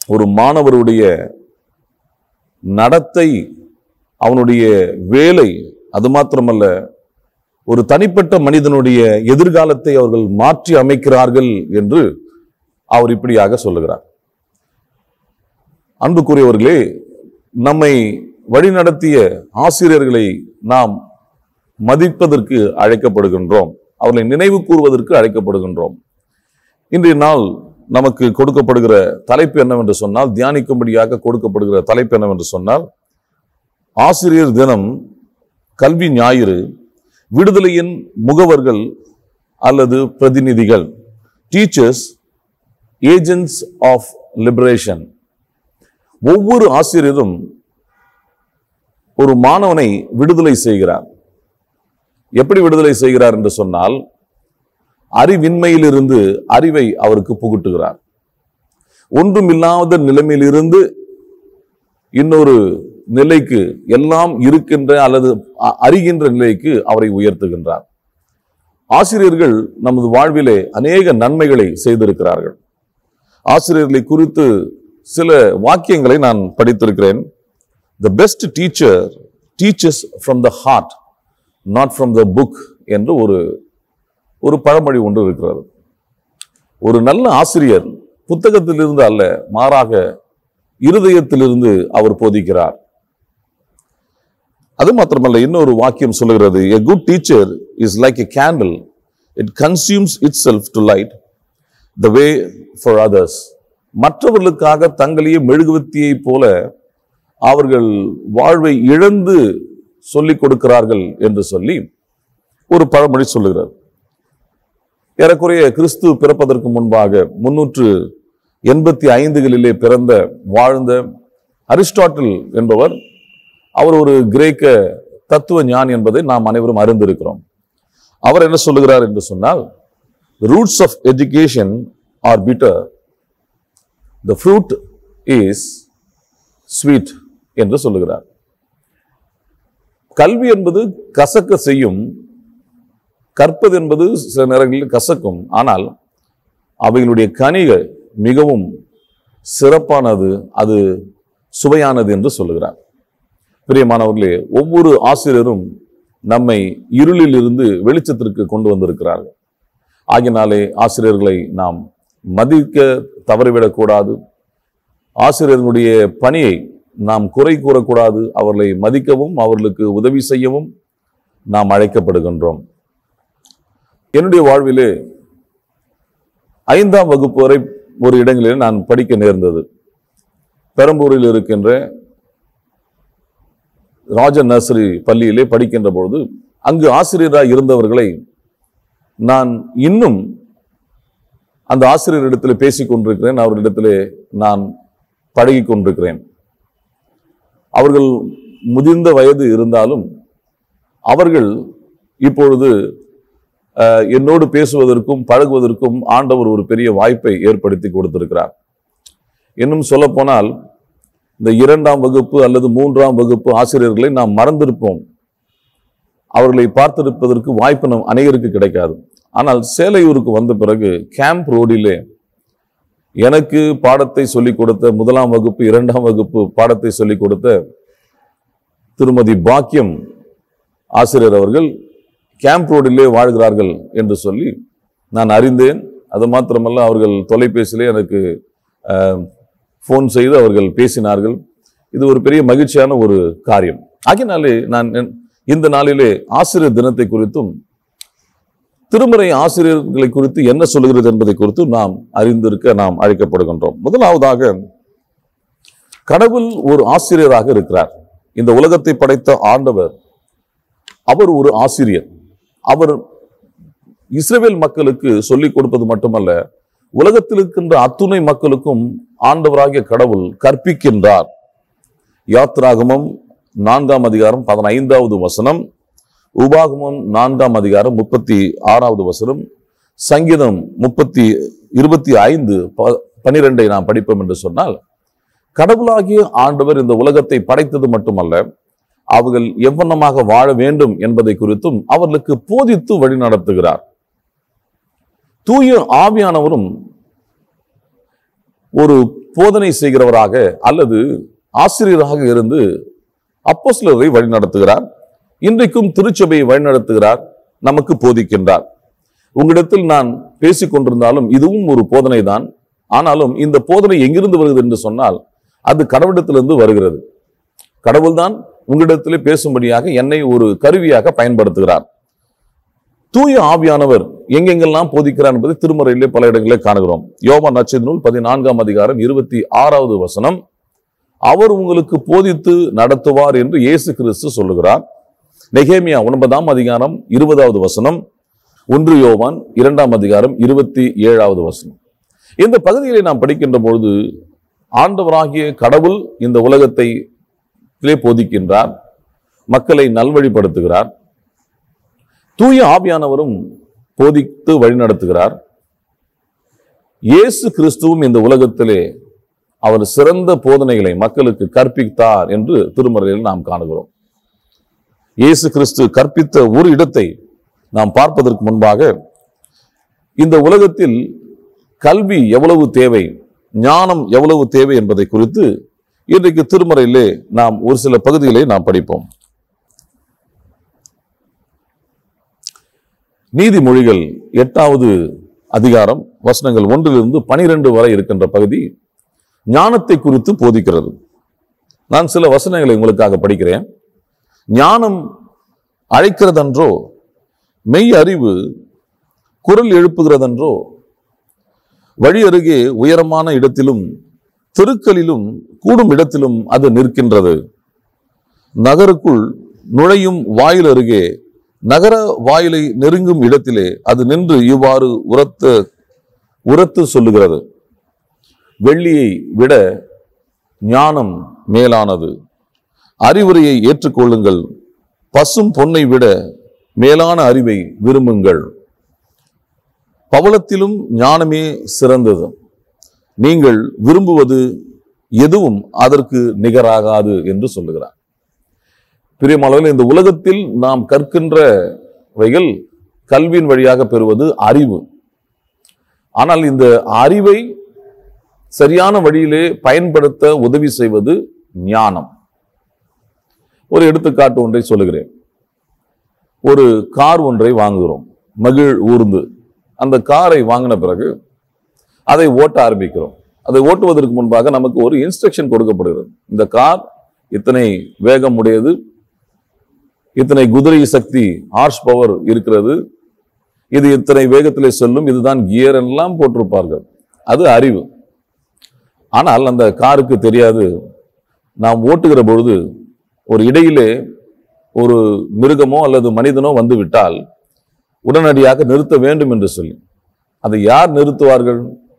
ஒரு மாணவருடைய நடத்தை அவனுடைய வேலை அது மாத்திரமல்ல ஒரு தனிப்பட்ட மனிதனுடைய எதிர்காலத்தை அவர்கள் மாற்றி அமைக்கிறார்கள் என்று அவர் இப்படியாக சொல்லுகிறார் அன்புக்குரியவர்களே நம்மை வழிநடத்திய ஆசிரியர்களை நாம் மதிப்பதற்கு அழைக்கப்படுகின்றோம் அவர்களை நினைவு கூறுவதற்கு அழைக்கப்படுகின்றோம் இன்றைய நாள் நமக்கு கொடுக்கப்படுகிற தலைப்பு என்னவென்று சொன்னால் தியானிக்கும்படியாக கொடுக்கப்படுகிற தலைப்பு என்னவென்று சொன்னால் ஆசிரியர் தினம் கல்வி ஞாயிறு விடுதலையின் முகவர்கள் அல்லது பிரதிநிதிகள் டீச்சர்ஸ் ஏஜென்ட்ஸ் ஆஃப் லிபரேஷன் ஒவ்வொரு ஆசிரியரும் ஒரு மாணவனை விடுதலை செய்கிறார் எப்படி விடுதலை செய்கிறார் என்று சொன்னால் அறிவின்மையிலிருந்து அறிவை அவருக்கு புகுட்டுகிறார் ஒன்றுமில்லாத நிலைமையிலிருந்து இன்னொரு நிலைக்கு எல்லாம் இருக்கின்ற அல்லது அ- அறிகின்ற நிலைக்கு அவரை உயர்த்துகின்றார் ஆசிரியர்கள் நமது வாழ்விலே அநேக நன்மைகளை செய்திருக்கிறார்கள் ஆசிரியர்களை குறித்து சில வாக்கியங்களை நான் படித்திருக்கிறேன் the best teacher teachers from the heart not from the book என்று ஒரு ஒரு பழமொழி ஒன்று இருக்கிறது ஒரு நல்ல ஆசிரியர் புத்தகத்திலிருந்து அல்ல மாறாக இருதயத்திலிருந்து அவர் போதிக்கிறார் அது மாத்திரமல்ல இன்னொரு வாக்கியம் சொல்லுகிறது a good teacher is like a candle it consumes itself to light the way for others மற்றவர்களுக்காக தங்களையே மெழுகுவத்தியைப் போல அவர்கள் வாழ்வை இழந்து சொல்லிக் கொடுக்கிறார்கள் என்று சொல்லி ஒரு பழமொழி சொல்லுகிறார் ஏறக்குறைய கிறிஸ்து பிறப்பதற்கு முன்பாக முன்னூற்று எண்பத்தி ஐந்துகளிலே பிறந்த வாழ்ந்த அரிஸ்டாட்டில் என்பவர் அவர் ஒரு கிரேக்க தத்துவ ஞானி என்பதை நாம் அனைவரும் அறிந்திருக்கிறோம் அவர் என்ன சொல்லுகிறார் என்று சொன்னால் roots of education are bitter the fruit is sweet என்று சொல்லுகிறார் கல்வி என்பது கசக்க செய்யும் கற்பது என்பது சில நேரங்களில் கசக்கும் ஆனால் அவைகளுடைய கனிகள் மிகவும் சிறப்பானது அது சுவையானது என்று சொல்லுகிறார் பிரியமானவர்களே ஒவ்வொரு ஆசிரியரும் நம்மை இருளில் இருந்து வெளிச்சத்திற்கு கொண்டு வந்திருக்கிறார்கள் ஆகினாலே ஆசிரியர்களை நாம் மதிக்க தவறிவிடக்கூடாது ஆசிரியர்களுடைய பணியை நாம் குறை கூறக்கூடாது அவர்களை மதிக்கவும் அவர்களுக்கு உதவி செய்யவும் நாம் அழைக்கப்படுகின்றோம் என்னுடைய வாழ்விலே ஐந்தாம் வகுப்பு வரை ஒரு இடங்களில் நான் படிக்க நேர்ந்தது பெரம்பூரில் இருக்கின்ற ராஜ நர்சரி பள்ளியிலே படிக்கின்ற பொழுது அங்கு ஆசிரியராக இருந்தவர்களை நான் இன்னும் அந்த ஆசிரியரிடத்தில் பேசிக் கொண்டிருக்கிறேன் அவர்களிடத்திலே நான் பழகிக் கொண்டிருக்கிறேன் அவர்கள் முதிர்ந்த வயது இருந்தாலும் அவர்கள் இப்பொழுது அஹ், என்னோடு பேசுவதற்கும் பழகுவதற்கும் ஆண்டவர் ஒரு பெரிய வாய்ப்பை ஏற்படுத்தி கொடுத்திருக்கிறார் இன்னும் சொல்லப்போனால் இந்த இரண்டாம் வகுப்பு அல்லது மூன்றாம் வகுப்பு ஆசிரியர்களை நாம் மறந்திருப்போம் அவர்களை பார்த்திருப்பதற்கு வாய்ப்பு நம் அநேகருக்கு கிடைக்காது ஆனால் சேலையூருக்கு வந்த பிறகு கேம்ப் ரோடிலே எனக்கு பாடத்தை சொல்லிக் கொடுத்த முதலாம் வகுப்பு இரண்டாம் வகுப்பு பாடத்தை சொல்லிக் கொடுத்த திருமதி பாக்கியம் ஆசிரியர் அவர்கள் கேம்ப் ரோடிலே வாழ்கிறார்கள் என்று சொல்லி நான் அறிந்தேன் அது மாத்திரமல்ல அவர்கள் தொலைபேசியிலே எனக்கு ஃபோன் செய்து அவர்கள் பேசினார்கள் இது ஒரு பெரிய மகிழ்ச்சியான ஒரு காரியம் ஆகினாலே நான் என்- இந்த நாளிலே ஆசிரியர் தினத்தை குறித்தும் திருமறை ஆசிரியர்களை குறித்து என்ன சொல்லுகிறது என்பதை குறித்து நாம் அறிந்திருக்க நாம் அழைக்கப்படுகின்றோம் முதலாவதாக கடவுள் ஒரு ஆசிரியராக இருக்கிறார் இந்த உலகத்தை படைத்த ஆண்டவர் அவர் ஒரு ஆசிரியர் அவர் இஸ்ரவேல் மக்களுக்கு சொல்லிக் கொடுப்பது மட்டுமல்ல உலகத்தில் இருக்கின்ற அத்துணை மக்களுக்கும் ஆண்டவராகிய கடவுள் கற்பிக்கின்றார் யாத்ராகமம் நான்காம் அதிகாரம் பதினைந்தாவது வசனம் உபாகமம் நான்காம் அதிகாரம் முப்பத்தி ஆறாவது வசனம் சங்கீதம் முப்பத்தி இருபத்தி ஐந்து ப- பனிரெண்டை நாம் படிப்போம் என்று சொன்னால் கடவுளாகிய ஆண்டவர் இந்த உலகத்தை படைத்தது மட்டுமல்ல அவர்கள் எவ்வண்ணமாக வாழ வேண்டும் என்பதை குறித்தும் அவர்களுக்கு போதித்து வழி நடத்துகிறார் தூய ஆவியானவரும் ஒரு போதனை செய்கிறவராக அல்லது ஆசிரியராக இருந்து அப்போஸ்லரை வழிநடத்துகிறார் இன்றைக்கும் திருச்சபையை வழிநடத்துகிறார் நமக்கு போதிக்கின்றார் உங்களிடத்தில் நான் பேசிக் கொண்டிருந்தாலும் இதுவும் ஒரு போதனை தான் ஆனாலும் இந்த போதனை எங்கிருந்து வருகிறது என்று சொன்னால் அது கடவுளிடத்திலிருந்து வருகிறது கடவுள்தான் உங்களிடத்திலே பேசும்படியாக என்னை ஒரு கருவியாக பயன்படுத்துகிறார் தூய ஆவியானவர் எங்கெங்கெல்லாம் போதிக்கிறார் என்பதை திருமறையிலே பல இடங்களிலே காணுகிறோம் யோவான் நட்சத்திர நூல் பதினான்காம் அதிகாரம் இருபத்தி ஆறாவது வசனம் அவர் உங்களுக்கு போதித்து நடத்துவார் என்று இயேசு கிறிஸ்து சொல்லுகிறார் நெகேமியா ஒன்பதாம் அதிகாரம் இருபதாவது வசனம் ஒன்று யோவான் இரண்டாம் அதிகாரம் இருபத்தி ஏழாவது வசனம் இந்த பகுதிகளை நாம் படிக்கின்ற பொழுது ஆண்டவராகிய கடவுள் இந்த உலகத்தை இதிலே போதிக்கின்றார் மக்களை நல்வழிப்படுத்துகிறார் தூய ஆவியானவரும் போதித்து வழிநடத்துகிறார் இயேசு கிறிஸ்துவும் இந்த உலகத்திலே அவர் சிறந்த போதனைகளை மக்களுக்கு கற்பித்தார் என்று திருமறையில் நாம் காணுகிறோம் இயேசு கிறிஸ்து கற்பித்த ஒரு இடத்தை நாம் பார்ப்பதற்கு முன்பாக இந்த உலகத்தில் கல்வி எவ்வளவு தேவை ஞானம் எவ்வளவு தேவை என்பதை குறித்து இன்றைக்கு திருமறையிலே நாம் ஒரு சில பகுதிகளை நாம் படிப்போம் நீதிமொழிகள் எட்டாவது அதிகாரம் வசனங்கள் ஒன்றிலிருந்து பனிரெண்டு வரை இருக்கின்ற பகுதி ஞானத்தை குறித்து போதிக்கிறது நான் சில வசனங்களை உங்களுக்காக படிக்கிறேன் ஞானம் அழைக்கிறதன்றோ மெய் அறிவு குரல் எழுப்புகிறதன்றோ வழி அருகே உயரமான இடத்திலும் தெருக்களிலும் கூடும் இடத்திலும் அது நிற்கின்றது நகருக்குள் நுழையும் வாயில் அருகே நகர வாயிலை நெருங்கும் இடத்திலே அது நின்று இவ்வாறு உரத்த உரத்து சொல்லுகிறது வெள்ளியை விட ஞானம் மேலானது அறிவுரையை ஏற்றுக்கொள்ளுங்கள் பசும் பொன்னை விட மேலான அறிவை விரும்புங்கள் பவளத்திலும் ஞானமே சிறந்தது நீங்கள் விரும்புவது எதுவும் அதற்கு நிகராகாது என்று சொல்லுகிறார் பிரியமானவர்கள் இந்த உலகத்தில் நாம் கற்கின்றவைகள் கல்வியின் வழியாக பெறுவது அறிவு ஆனால் இந்த அறிவை சரியான வழியிலே பயன்படுத்த உதவி செய்வது ஞானம் ஒரு எடுத்துக்காட்டு ஒன்றை சொல்லுகிறேன் ஒரு கார் ஒன்றை வாங்குகிறோம் மகிழ் ஊர்ந்து அந்த காரை வாங்கின பிறகு அதை ஓட்ட ஆரம்பிக்கிறோம் அதை ஓட்டுவதற்கு முன்பாக நமக்கு ஒரு இன்ஸ்ட்ரக்ஷன் கொடுக்கப்படுகிறது இந்த கார் இத்தனை வேகம் உடையது இத்தனை குதிரை சக்தி ஹார்ஸ் பவர் இருக்கிறது இது இத்தனை வேகத்திலே செல்லும் இதுதான் கியர் எல்லாம் போட்டிருப்பார்கள் அது அறிவு ஆனால் அந்த காருக்கு தெரியாது நாம் ஓட்டுகிற பொழுது ஒரு இடையிலே ஒரு மிருகமோ அல்லது மனிதனோ வந்து விட்டால் உடனடியாக நிறுத்த வேண்டும் என்று சொல்லி அதை யார் நிறுத்துவார்கள்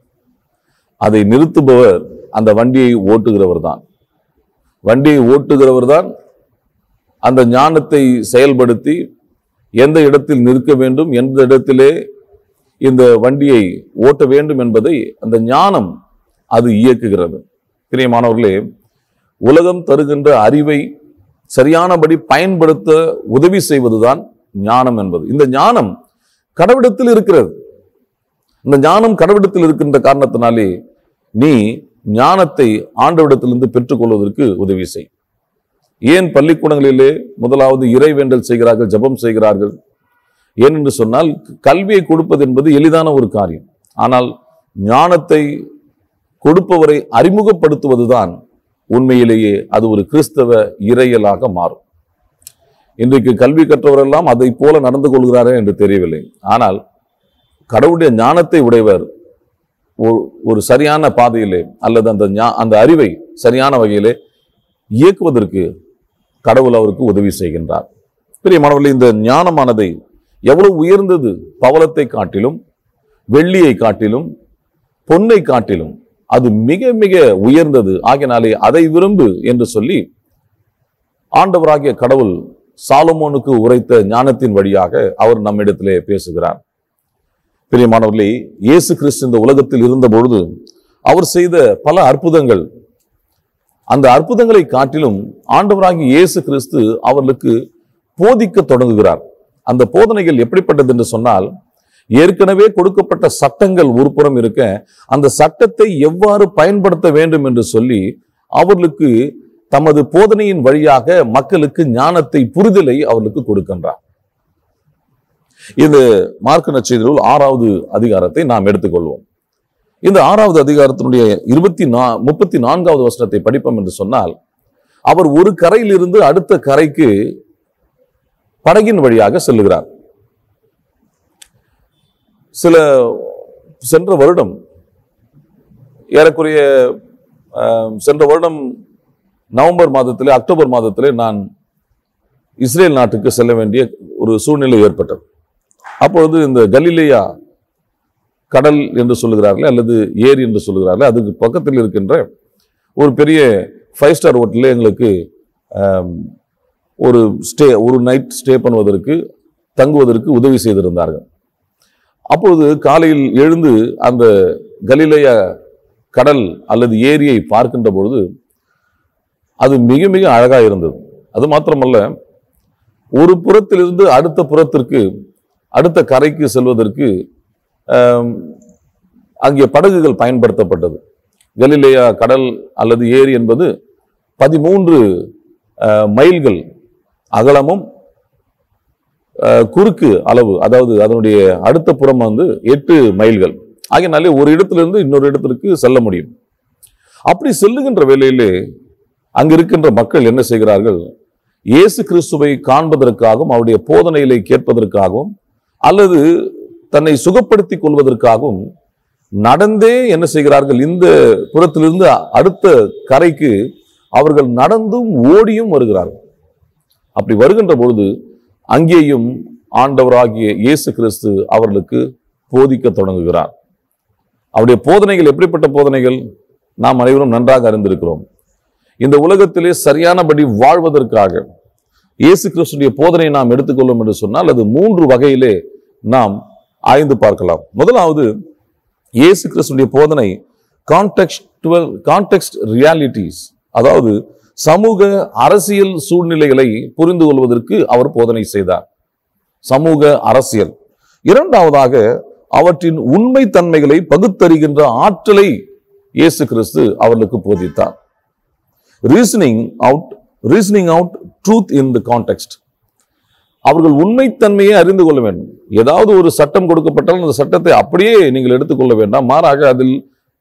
அதை நிறுத்துபவர் அந்த வண்டியை ஓட்டுகிறவர் தான் வண்டியை ஓட்டுகிறவர் தான் அந்த ஞானத்தை செயல்படுத்தி எந்த இடத்தில் நிற்க வேண்டும் எந்த இடத்திலே இந்த வண்டியை ஓட்ட வேண்டும் என்பதை அந்த ஞானம் அது இயக்குகிறது பிரியமானவர்களே உலகம் தருகின்ற அறிவை சரியானபடி பயன்படுத்த உதவி செய்வதுதான் ஞானம் என்பது இந்த ஞானம் கடவுளத்தில் இருக்கிறது இந்த ஞானம் கடவுளத்தில் இருக்கின்ற காரணத்தினாலே நீ ஞானத்தை ஆண்டவிடத்திலிருந்து பெற்றுக்கொள்வதற்கு உதவி செய் ஏன் பள்ளிக்கூடங்களிலே முதலாவது இறைவேண்டல் செய்கிறார்கள் ஜெபம் செய்கிறார்கள் ஏனென்று சொன்னால் கல்வியை கொடுப்பது என்பது எளிதான ஒரு காரியம் ஆனால் ஞானத்தை கொடுப்பவரை அறிமுகப்படுத்துவதுதான் உண்மையிலேயே அது ஒரு கிறிஸ்தவ இறையலாக மாறும் இன்றைக்கு கல்வி கற்றவரெல்லாம் அதை போல நடந்து கொள்கிறாரே என்று தெரியவில்லை ஆனால் கடவுளுடைய ஞானத்தை உடையவர் ஒரு- ஒரு சரியான பாதையிலே அல்லது அந்த ஞா- அந்த அறிவை சரியான வகையிலே இயக்குவதற்கு கடவுள் அவருக்கு உதவி செய்கின்றார் பெரிய மாணவர்களே இந்த ஞானமானதை எவ்வளவு உயர்ந்தது பவளத்தை காட்டிலும் வெள்ளியை காட்டிலும் பொன்னை காட்டிலும் அது மிக மிக உயர்ந்தது ஆகினாலே அதை விரும்பு என்று சொல்லி ஆண்டவராகிய கடவுள் சாலமோனுக்கு உரைத்த ஞானத்தின் வழியாக அவர் நம்மிடத்திலே பேசுகிறார் பிரியமானவர்களே இயேசு கிறிஸ்து இந்த உலகத்தில் இருந்த பொழுது அவர் செய்த பல அற்புதங்கள் அந்த அற்புதங்களை காட்டிலும் ஆண்டவராகிய இயேசு கிறிஸ்து அவர்களுக்கு போதிக்க தொடங்குகிறார் அந்த போதனைகள் எப்படிப்பட்டது என்று சொன்னால் ஏற்கனவே கொடுக்கப்பட்ட சட்டங்கள் ஒரு புறம் இருக்க அந்த சட்டத்தை எவ்வாறு பயன்படுத்த வேண்டும் என்று சொல்லி அவர்களுக்கு தமது போதனையின் வழியாக மக்களுக்கு ஞானத்தை புரிதலை அவர்களுக்கு கொடுக்கின்றார் இந்த மார்க்க நற்செய்தி நூல் ஆறாவது அதிகாரத்தை நாம் எடுத்துக்கொள்வோம் இந்த ஆறாவது அதிகாரத்தினுடைய இருபத்தி நா முப்பத்தி நான்காவது வசனத்தை படிப்போம் என்று சொன்னால் அவர் ஒரு கரையிலிருந்து அடுத்த கரைக்கு படகின் வழியாக செல்லுகிறார் சில சென்ற வருடம் ஏறக்குறைய ஆஹ், சென்ற வருடம் நவம்பர் மாதத்திலே அக்டோபர் மாதத்திலே நான் இஸ்ரேல் நாட்டுக்கு செல்ல வேண்டிய ஒரு சூழ்நிலை ஏற்பட்டது அப்பொழுது இந்த கலிலேயா கடல் என்று சொல்லுகிறார்களே அல்லது ஏரி என்று சொல்லுகிறார்களே அதுக்கு பக்கத்தில் இருக்கின்ற ஒரு பெரிய ஃபைவ் ஸ்டார் ஹோட்டலில் எங்களுக்கு ஆம், ஒரு ஸ்டே ஒரு நைட் ஸ்டே பண்ணுவதற்கு தங்குவதற்கு உதவி செய்திருந்தார்கள் அப்பொழுது காலையில் எழுந்து அந்த கலிலேய கடல் அல்லது ஏரியை பார்க்கின்ற பொழுது அது மிக மிக அழகா இருந்தது அது மாத்திரமல்ல ஒரு புறத்திலிருந்து அடுத்த புறத்திற்கு அடுத்த கரைக்கு செல்வதற்கு ஆம், அங்கே படகுகள் பயன்படுத்தப்பட்டது கலிலேயா கடல் அல்லது ஏரி என்பது பதிமூன்று அஹ், மைல்கள் அகலமும் அஹ், குறுக்கு அளவு அதாவது அதனுடைய அடுத்த புறம் வந்து எட்டு மைல்கள் ஆகையினாலே ஒரு இடத்திலிருந்து இன்னொரு இடத்திற்கு செல்ல முடியும் அப்படி செல்லுகின்ற வேளையிலே அங்க இருக்கின்ற மக்கள் என்ன செய்கிறார்கள் இயேசு கிறிஸ்துவை காண்பதற்காகவும் அவருடைய போதனைகளை கேட்பதற்காகவும் அல்லது தன்னை சுகப்படுத்திக் கொள்வதற்காகவும் நடந்தே என்ன செய்கிறார்கள் இந்த புறத்திலிருந்து அடுத்த கரைக்கு அவர்கள் நடந்தும் ஓடியும் வருகிறார்கள் அப்படி வருகின்ற பொழுது அங்கேயும் ஆண்டவராகிய இயேசு கிறிஸ்து அவர்களுக்கு போதிக்க தொடங்குகிறார் அவருடைய போதனைகள் எப்படிப்பட்ட போதனைகள் நாம் அனைவரும் நன்றாக அறிந்திருக்கிறோம் இந்த உலகத்திலே சரியானபடி வாழ்வதற்காக இயேசு கிறிஸ்துடைய போதனையை நாம் எடுத்துக்கொள்ளும் என்று சொன்னால் அது மூன்று வகையிலே நாம் ஆய்ந்து பார்க்கலாம் முதலாவது இயேசு கிறிஸ்துடைய போதனை கான்டெக்ஸ்டுவல் கான்டெக்ஸ்ட் ரியாலிட்டிஸ் அதாவது சமூக அரசியல் சூழ்நிலைகளை புரிந்து கொள்வதற்கு அவர் போதனை செய்தார் சமூக அரசியல் இரண்டாவதாக அவற்றின் உண்மை தன்மைகளை பகுத்தறிகின்ற ஆற்றலை இயேசு கிறிஸ்து அவர்களுக்கு போதித்தார் reasoning out reasoning out truth in the context அவர்கள் உண்மைத்தன்மையை அறிந்து கொள்ள வேண்டும் ஏதாவது ஒரு சட்டம் கொடுக்கப்பட்டால் அந்த சட்டத்தை அப்படியே நீங்கள் எடுத்துக்கொள்ள வேண்டாம் மாறாக அதில்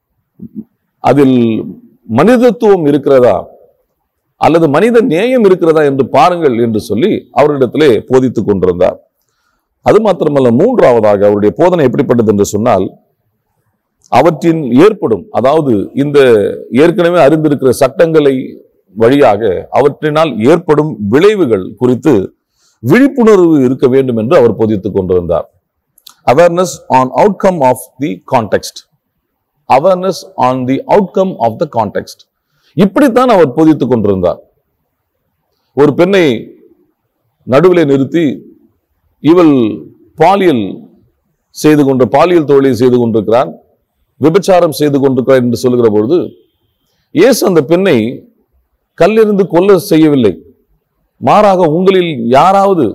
அதில் மனிதத்துவம் இருக்கிறதா அல்லது மனித நேயம் இருக்கிறதா என்று பாருங்கள் என்று சொல்லி அவரிடத்திலே போதித்துக் கொண்டிருந்தார் அது மாத்திரமல்ல மூன்றாவதாக அவருடைய போதனை எப்படிப்பட்டது என்று சொன்னால் அவற்றின் ஏற்படும் அதாவது இந்த ஏற்கனவே அறிந்திருக்கிற சட்டங்களை வழியாக அவற்றினால் ஏற்படும் விளைவுகள் குறித்து விழிப்புணர்வு இருக்க வேண்டும் என்று அவர் போதித்துக் கொண்டிருந்தார் awareness on outcome of the context awareness on the outcome of the context இப்படித்தான் அவர் போதித்துக் கொண்டிருந்தார் ஒரு பெண்ணை நடுவிலே நிறுத்தி இவள் பாலியல் செய்து கொண்டு பாலியல் தொழிலை செய்து கொண்டிருக்கிறான் விபச்சாரம் செய்து கொண்டிருக்கிறார் என்று சொல்லுகிற பொழுது இயேசு அந்த பெண்ணை கல்லிருந்து கொல்ல செய்யவில்லை மாறாக உங்களில் யாராவது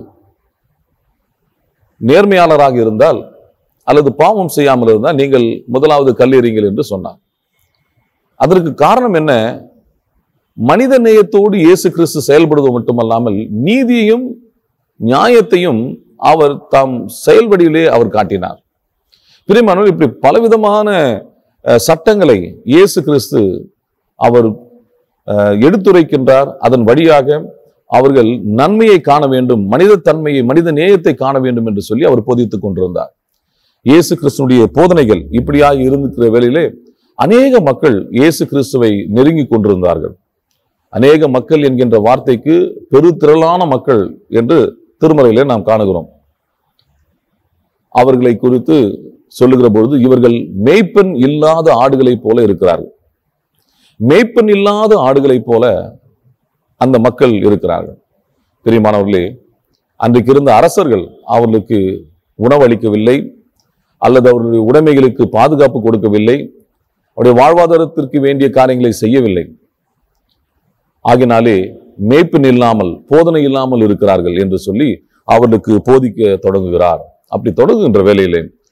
நேர்மையாளராக இருந்தால் அல்லது பாவம் செய்யாமல் இருந்தால் நீங்கள் முதலாவது கல்லெறிங்கள் என்று சொன்னார் அதற்கு காரணம் என்ன மனித நேயத்தோடு இயேசு கிறிஸ்து செயல்படுவது மட்டுமல்லாமல் நீதியையும் நியாயத்தையும் அவர் தாம் செயல்வடியிலே அவர் காட்டினார் பிரியமானவர் இப்படி பலவிதமான அஹ், சட்டங்களை இயேசு கிறிஸ்து அவர் அஹ், எடுத்துரைக்கின்றார் அதன் வழியாக அவர்கள் நன்மையை காண வேண்டும் மனித தன்மையை மனித நேயத்தை காண வேண்டும் என்று சொல்லி அவர் போதித்துக் கொண்டிருந்தார் இயேசு கிறிஸ்துனுடைய போதனைகள் இப்படியாக இருந்திருக்கிற வேளையிலே அநேக மக்கள் இயேசு கிறிஸ்துவை நெருங்கி கொண்டிருந்தார்கள் அநேக மக்கள் என்கின்ற வார்த்தைக்கு பெருத்திரளான மக்கள் என்று திருமறையிலே நாம் காணுகிறோம் அவர்களை குறித்து சொல்லுகிற பொழுது இவர்கள் மேய்ப்பன் இல்லாத ஆடுகளைப் போல இருக்கிறார்கள் மேய்ப்பன் இல்லாத ஆடுகளைப் போல அந்த மக்கள் இருக்கிறார்கள் பிரியமானவர்களே அன்றைக்கு இருந்த அரசர்கள் அவர்களுக்கு உணவளிக்கவில்லை அல்லது அவர்களுடைய உடைமைகளுக்கு பாதுகாப்பு கொடுக்கவில்லை அவருடைய வாழ்வாதாரத்திற்கு வேண்டிய காரியங்களை செய்யவில்லை ஆகினாலே மேய்ப்பின் இல்லாமல் போதனை இல்லாமல் இருக்கிறார்கள் என்று சொல்லி அவர்களுக்கு போதிக்க தொடங்குகிறார் அப்படி தொடங்குகின்ற வேளையிலே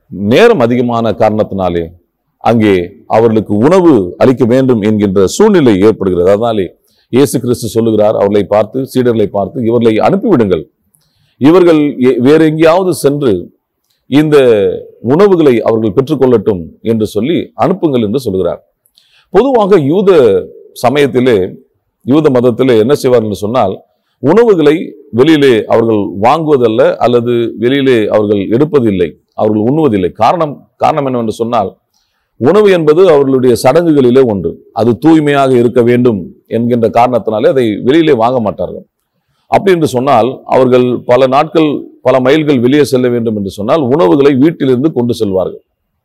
நேரம் அதிகமான காரணத்தினாலே அங்கே அவர்களுக்கு உணவு அளிக்க வேண்டும் என்கின்ற சூழ்நிலை ஏற்படுகிறது அதனாலே இயேசு கிறிஸ்து சொல்லுகிறார் அவர்களை பார்த்து சீடர்களை பார்த்து இவர்களை அனுப்பிவிடுங்கள் இவர்கள் எ- வேற எங்கேயாவது சென்று இந்த உணவுகளை அவர்கள் பெற்றுக்கொள்ளட்டும் என்று சொல்லி அனுப்புங்கள் என்று சொல்கிறார் பொதுவாக யூத சமயத்திலே யூத மதத்திலே என்ன செய்வார்கள் என்று சொன்னால் உணவுகளை வெளியிலே அவர்கள் வாங்குவதல்ல அல்லது வெளியிலே அவர்கள் எடுப்பதில்லை அவர்கள் உண்ணுவதில்லை காரணம் காரணம் என்னவென்று சொன்னால் உணவு என்பது அவர்களுடைய சடங்குகளிலே ஒன்று அது தூய்மையாக இருக்க வேண்டும் என்கின்ற காரணத்தினாலே அதை வெளியிலே வாங்க மாட்டார்கள் அப்படி என்று சொன்னால் அவர்கள் பல நாட்கள் பல மைல்கள் வெளியே செல்ல வேண்டும் என்று சொன்னால் உணவுகளை வீட்டிலிருந்து கொண்டு செல்வார்கள்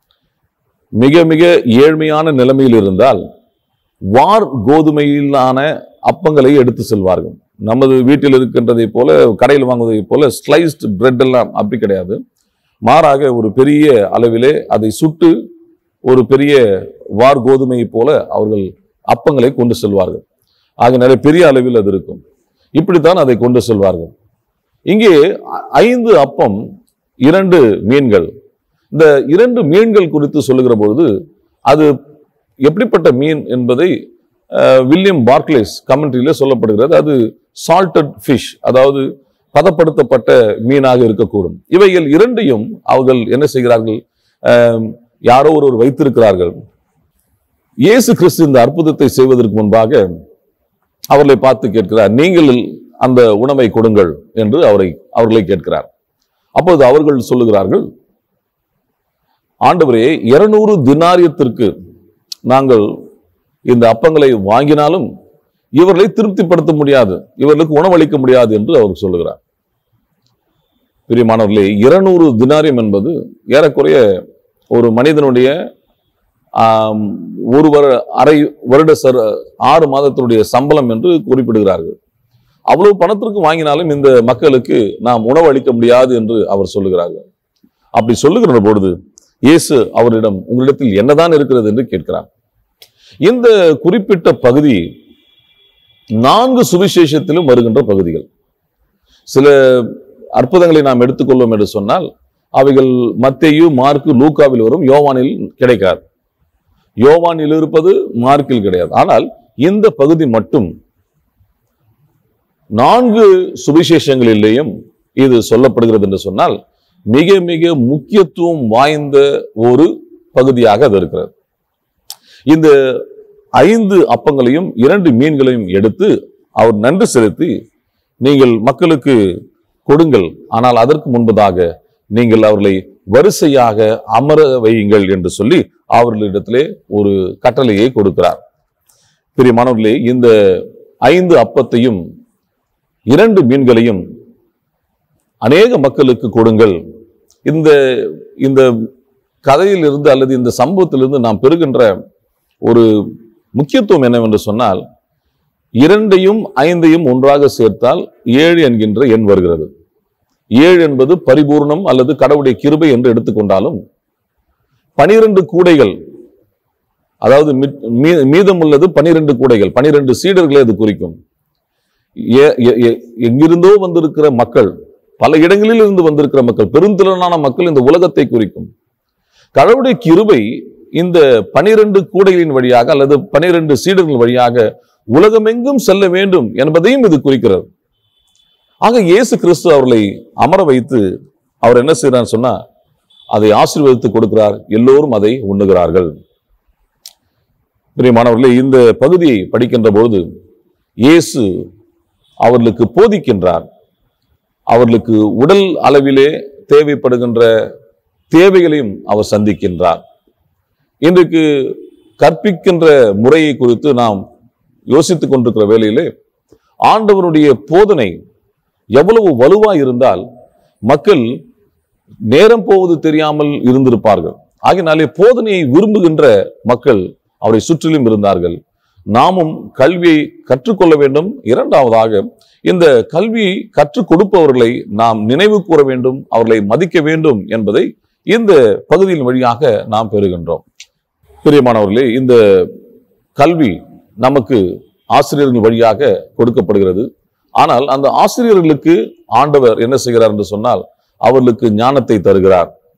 மிக மிக ஏழ்மையான நிலைமையில் இருந்தால் வார் கோதுமையிலான அப்பங்களை எடுத்து செல்வார்கள் நமது வீட்டில் இருக்கின்றதை போல கடையில் வாங்குவதை போல ஸ்லைஸ்டு பிரெட் எல்லாம் அப்படி கிடையாது மாறாக ஒரு பெரிய அளவிலே அதை சுட்டு ஒரு பெரிய வார் கோதுமையை போல அவர்கள் அப்பங்களை கொண்டு செல்வார்கள் ஆக நிறைய பெரிய அளவில் அது இருக்கும் இப்படித்தான் அதை கொண்டு செல்வார்கள் இங்கே ஐ- ஐந்து அப்பம் இரண்டு மீன்கள் இந்த இரண்டு மீன்கள் குறித்து சொல்லுகிற பொழுது அது எப்படிப்பட்ட மீன் என்பதை அஹ், வில்லியம் பார்க்லேஸ் கமெண்ட்ரியில சொல்லப்படுகிறது அது சால்டட் ஃபிஷ் அதாவது பதப்படுத்தப்பட்ட மீனாக இருக்கக்கூடும் இவைகள் இரண்டையும் அவர்கள் என்ன செய்கிறார்கள் அஹ், யாரோ ஒருவர் வைத்திருக்கிறார்கள் இயேசு கிறிஸ்து இந்த அற்புதத்தை செய்வதற்கு முன்பாக அவர்களை பார்த்து கேட்கிறார் நீங்கள் அந்த உணவை கொடுங்கள் என்று அவரை அவர்களை கேட்கிறார் அப்போது அவர்கள் சொல்லுகிறார்கள் ஆண்டவரே இருநூறு தினாரியத்திற்கு நாங்கள் இந்த அப்பங்களை வாங்கினாலும் இவர்களை திருப்திப்படுத்த முடியாது இவர்களுக்கு உணவளிக்க முடியாது என்று அவர் சொல்லுகிறார் பிரியமானவர்களே இருநூறு தினாரியம் என்பது ஏறக்குறைய ஒரு மனிதனுடைய ஆம், ஒரு வரு அரை வருட சர ஆறு மாதத்தினுடைய சம்பளம் என்று குறிப்பிடுகிறார்கள் அவ்வளவு பணத்திற்கு வாங்கினாலும் இந்த மக்களுக்கு நாம் உணவு அளிக்க முடியாது என்று அவர் சொல்லுகிறார்கள் அப்படி சொல்லுகிற பொழுது இயேசு அவரிடம் உங்களிடத்தில் என்னதான் இருக்கிறது என்று கேட்கிறார் இந்த குறிப்பிட்ட பகுதி நான்கு சுவிசேஷத்திலும் வருகின்ற பகுதிகள் சில அற்புதங்களை நாம் எடுத்துக்கொள்வோம் என்று சொன்னால் அவைகள் மத்தேயு மார்க்கு லூக்காவில் வரும் யோவானில் கிடைக்காது யோவானில் இருப்பது மார்க்கில் கிடையாது ஆனால் இந்த பகுதி மட்டும் நான்கு சுவிசேஷங்களிலேயும் இது சொல்லப்படுகிறது என்று சொன்னால் மிக மிக முக்கியத்துவம் வாய்ந்த ஒரு பகுதியாக அது இருக்கிறது இந்த ஐந்து அப்பங்களையும் இரண்டு மீன்களையும் எடுத்து அவர் நன்றி செலுத்தி நீங்கள் மக்களுக்கு கொடுங்கள் ஆனால் அதற்கு முன்பதாக நீங்கள் அவர்களை வரிசையாக அமர வையுங்கள் என்று சொல்லி அவர்களிடத்திலே ஒரு கட்டளையை கொடுக்கிறார் பிரியமானவர்களே இந்த ஐந்து அப்பத்தையும் இரண்டு மீன்களையும் அநேக மக்களுக்கு கொடுங்கள் இந்த இந்த கதையிலிருந்து அல்லது இந்த சம்பவத்திலிருந்து நாம் பெறுகின்ற ஒரு முக்கியத்துவம் என்னவென்று சொன்னால் இரண்டையும் ஐந்தையும் ஒன்றாக சேர்த்தால் ஏழு என்கின்ற எண் வருகிறது ஏழு என்பது பரிபூர்ணம் அல்லது கடவுளுடைய கிருபை என்று எடுத்துக்கொண்டாலும் பனிரெண்டு கூடைகள் அதாவது மித்- மீ- மீதமுள்ளது பனிரெண்டு கூடைகள் பனிரெண்டு சீடர்களை அது குறிக்கும் ஏ- எ- எ- எங்கிருந்தோ வந்திருக்கிற மக்கள் பல இடங்களில் இருந்து வந்திருக்கிற மக்கள் பெருந்திரளான மக்கள் இந்த உலகத்தை குறிக்கும் கடவுளுடைய கிருபை இந்த பனிரெண்டு கூடைகளின் வழியாக அல்லது பனிரெண்டு சீடர்கள் வழியாக உலகமெங்கும் செல்ல வேண்டும் என்பதையும் இது குறிக்கிறது ஆக இயேசு கிறிஸ்து அவர்களை அமர வைத்து அவர் என்ன செய்றார் சொன்னா அதை ஆசீர்வதித்து கொடுக்கிறார் எல்லோரும் அதை உண்ணுகிறார்கள் பிரியமானவர்களே இந்த பகுதியை படிக்கின்ற பொழுது இயேசு அவர்களுக்கு போதிக்கின்றார் அவர்களுக்கு உடல் அளவிலே தேவைப்படுகின்ற தேவைகளையும் அவர் சந்திக்கின்றார் இன்றைக்கு கற்பிக்கின்ற முறையை குறித்து நாம் யோசித்துக் கொண்டிருக்கிற வேளையிலே ஆண்டவருடைய போதனை எவ்வளவு வலுவா இருந்தால் மக்கள் நேரம் போவது தெரியாமல் இருந்திருப்பார்கள் ஆகினாலே போதனையை விரும்புகின்ற மக்கள் அவரை சுற்றிலும் இருந்தார்கள் நாமும் கல்வியை கற்றுக்கொள்ள வேண்டும் இரண்டாவதாக இந்த கல்வியை கற்றுக் கொடுப்பவர்களை நாம் நினைவு கூற வேண்டும் அவர்களை மதிக்க வேண்டும் என்பதை இந்த பகுதியின் வழியாக நாம் பெறுகின்றோம் பிரியமானவர்களே இந்த கல்வி நமக்கு ஆசிரியர்கள் வழியாக கொடுக்கப்படுகிறது ஆனால் அந்த ஆசிரியர்களுக்கு ஆண்டவர் என்ன செய்கிறார் என்று சொன்னால் அவர்களுக்கு ஞானத்தை தருகிறார்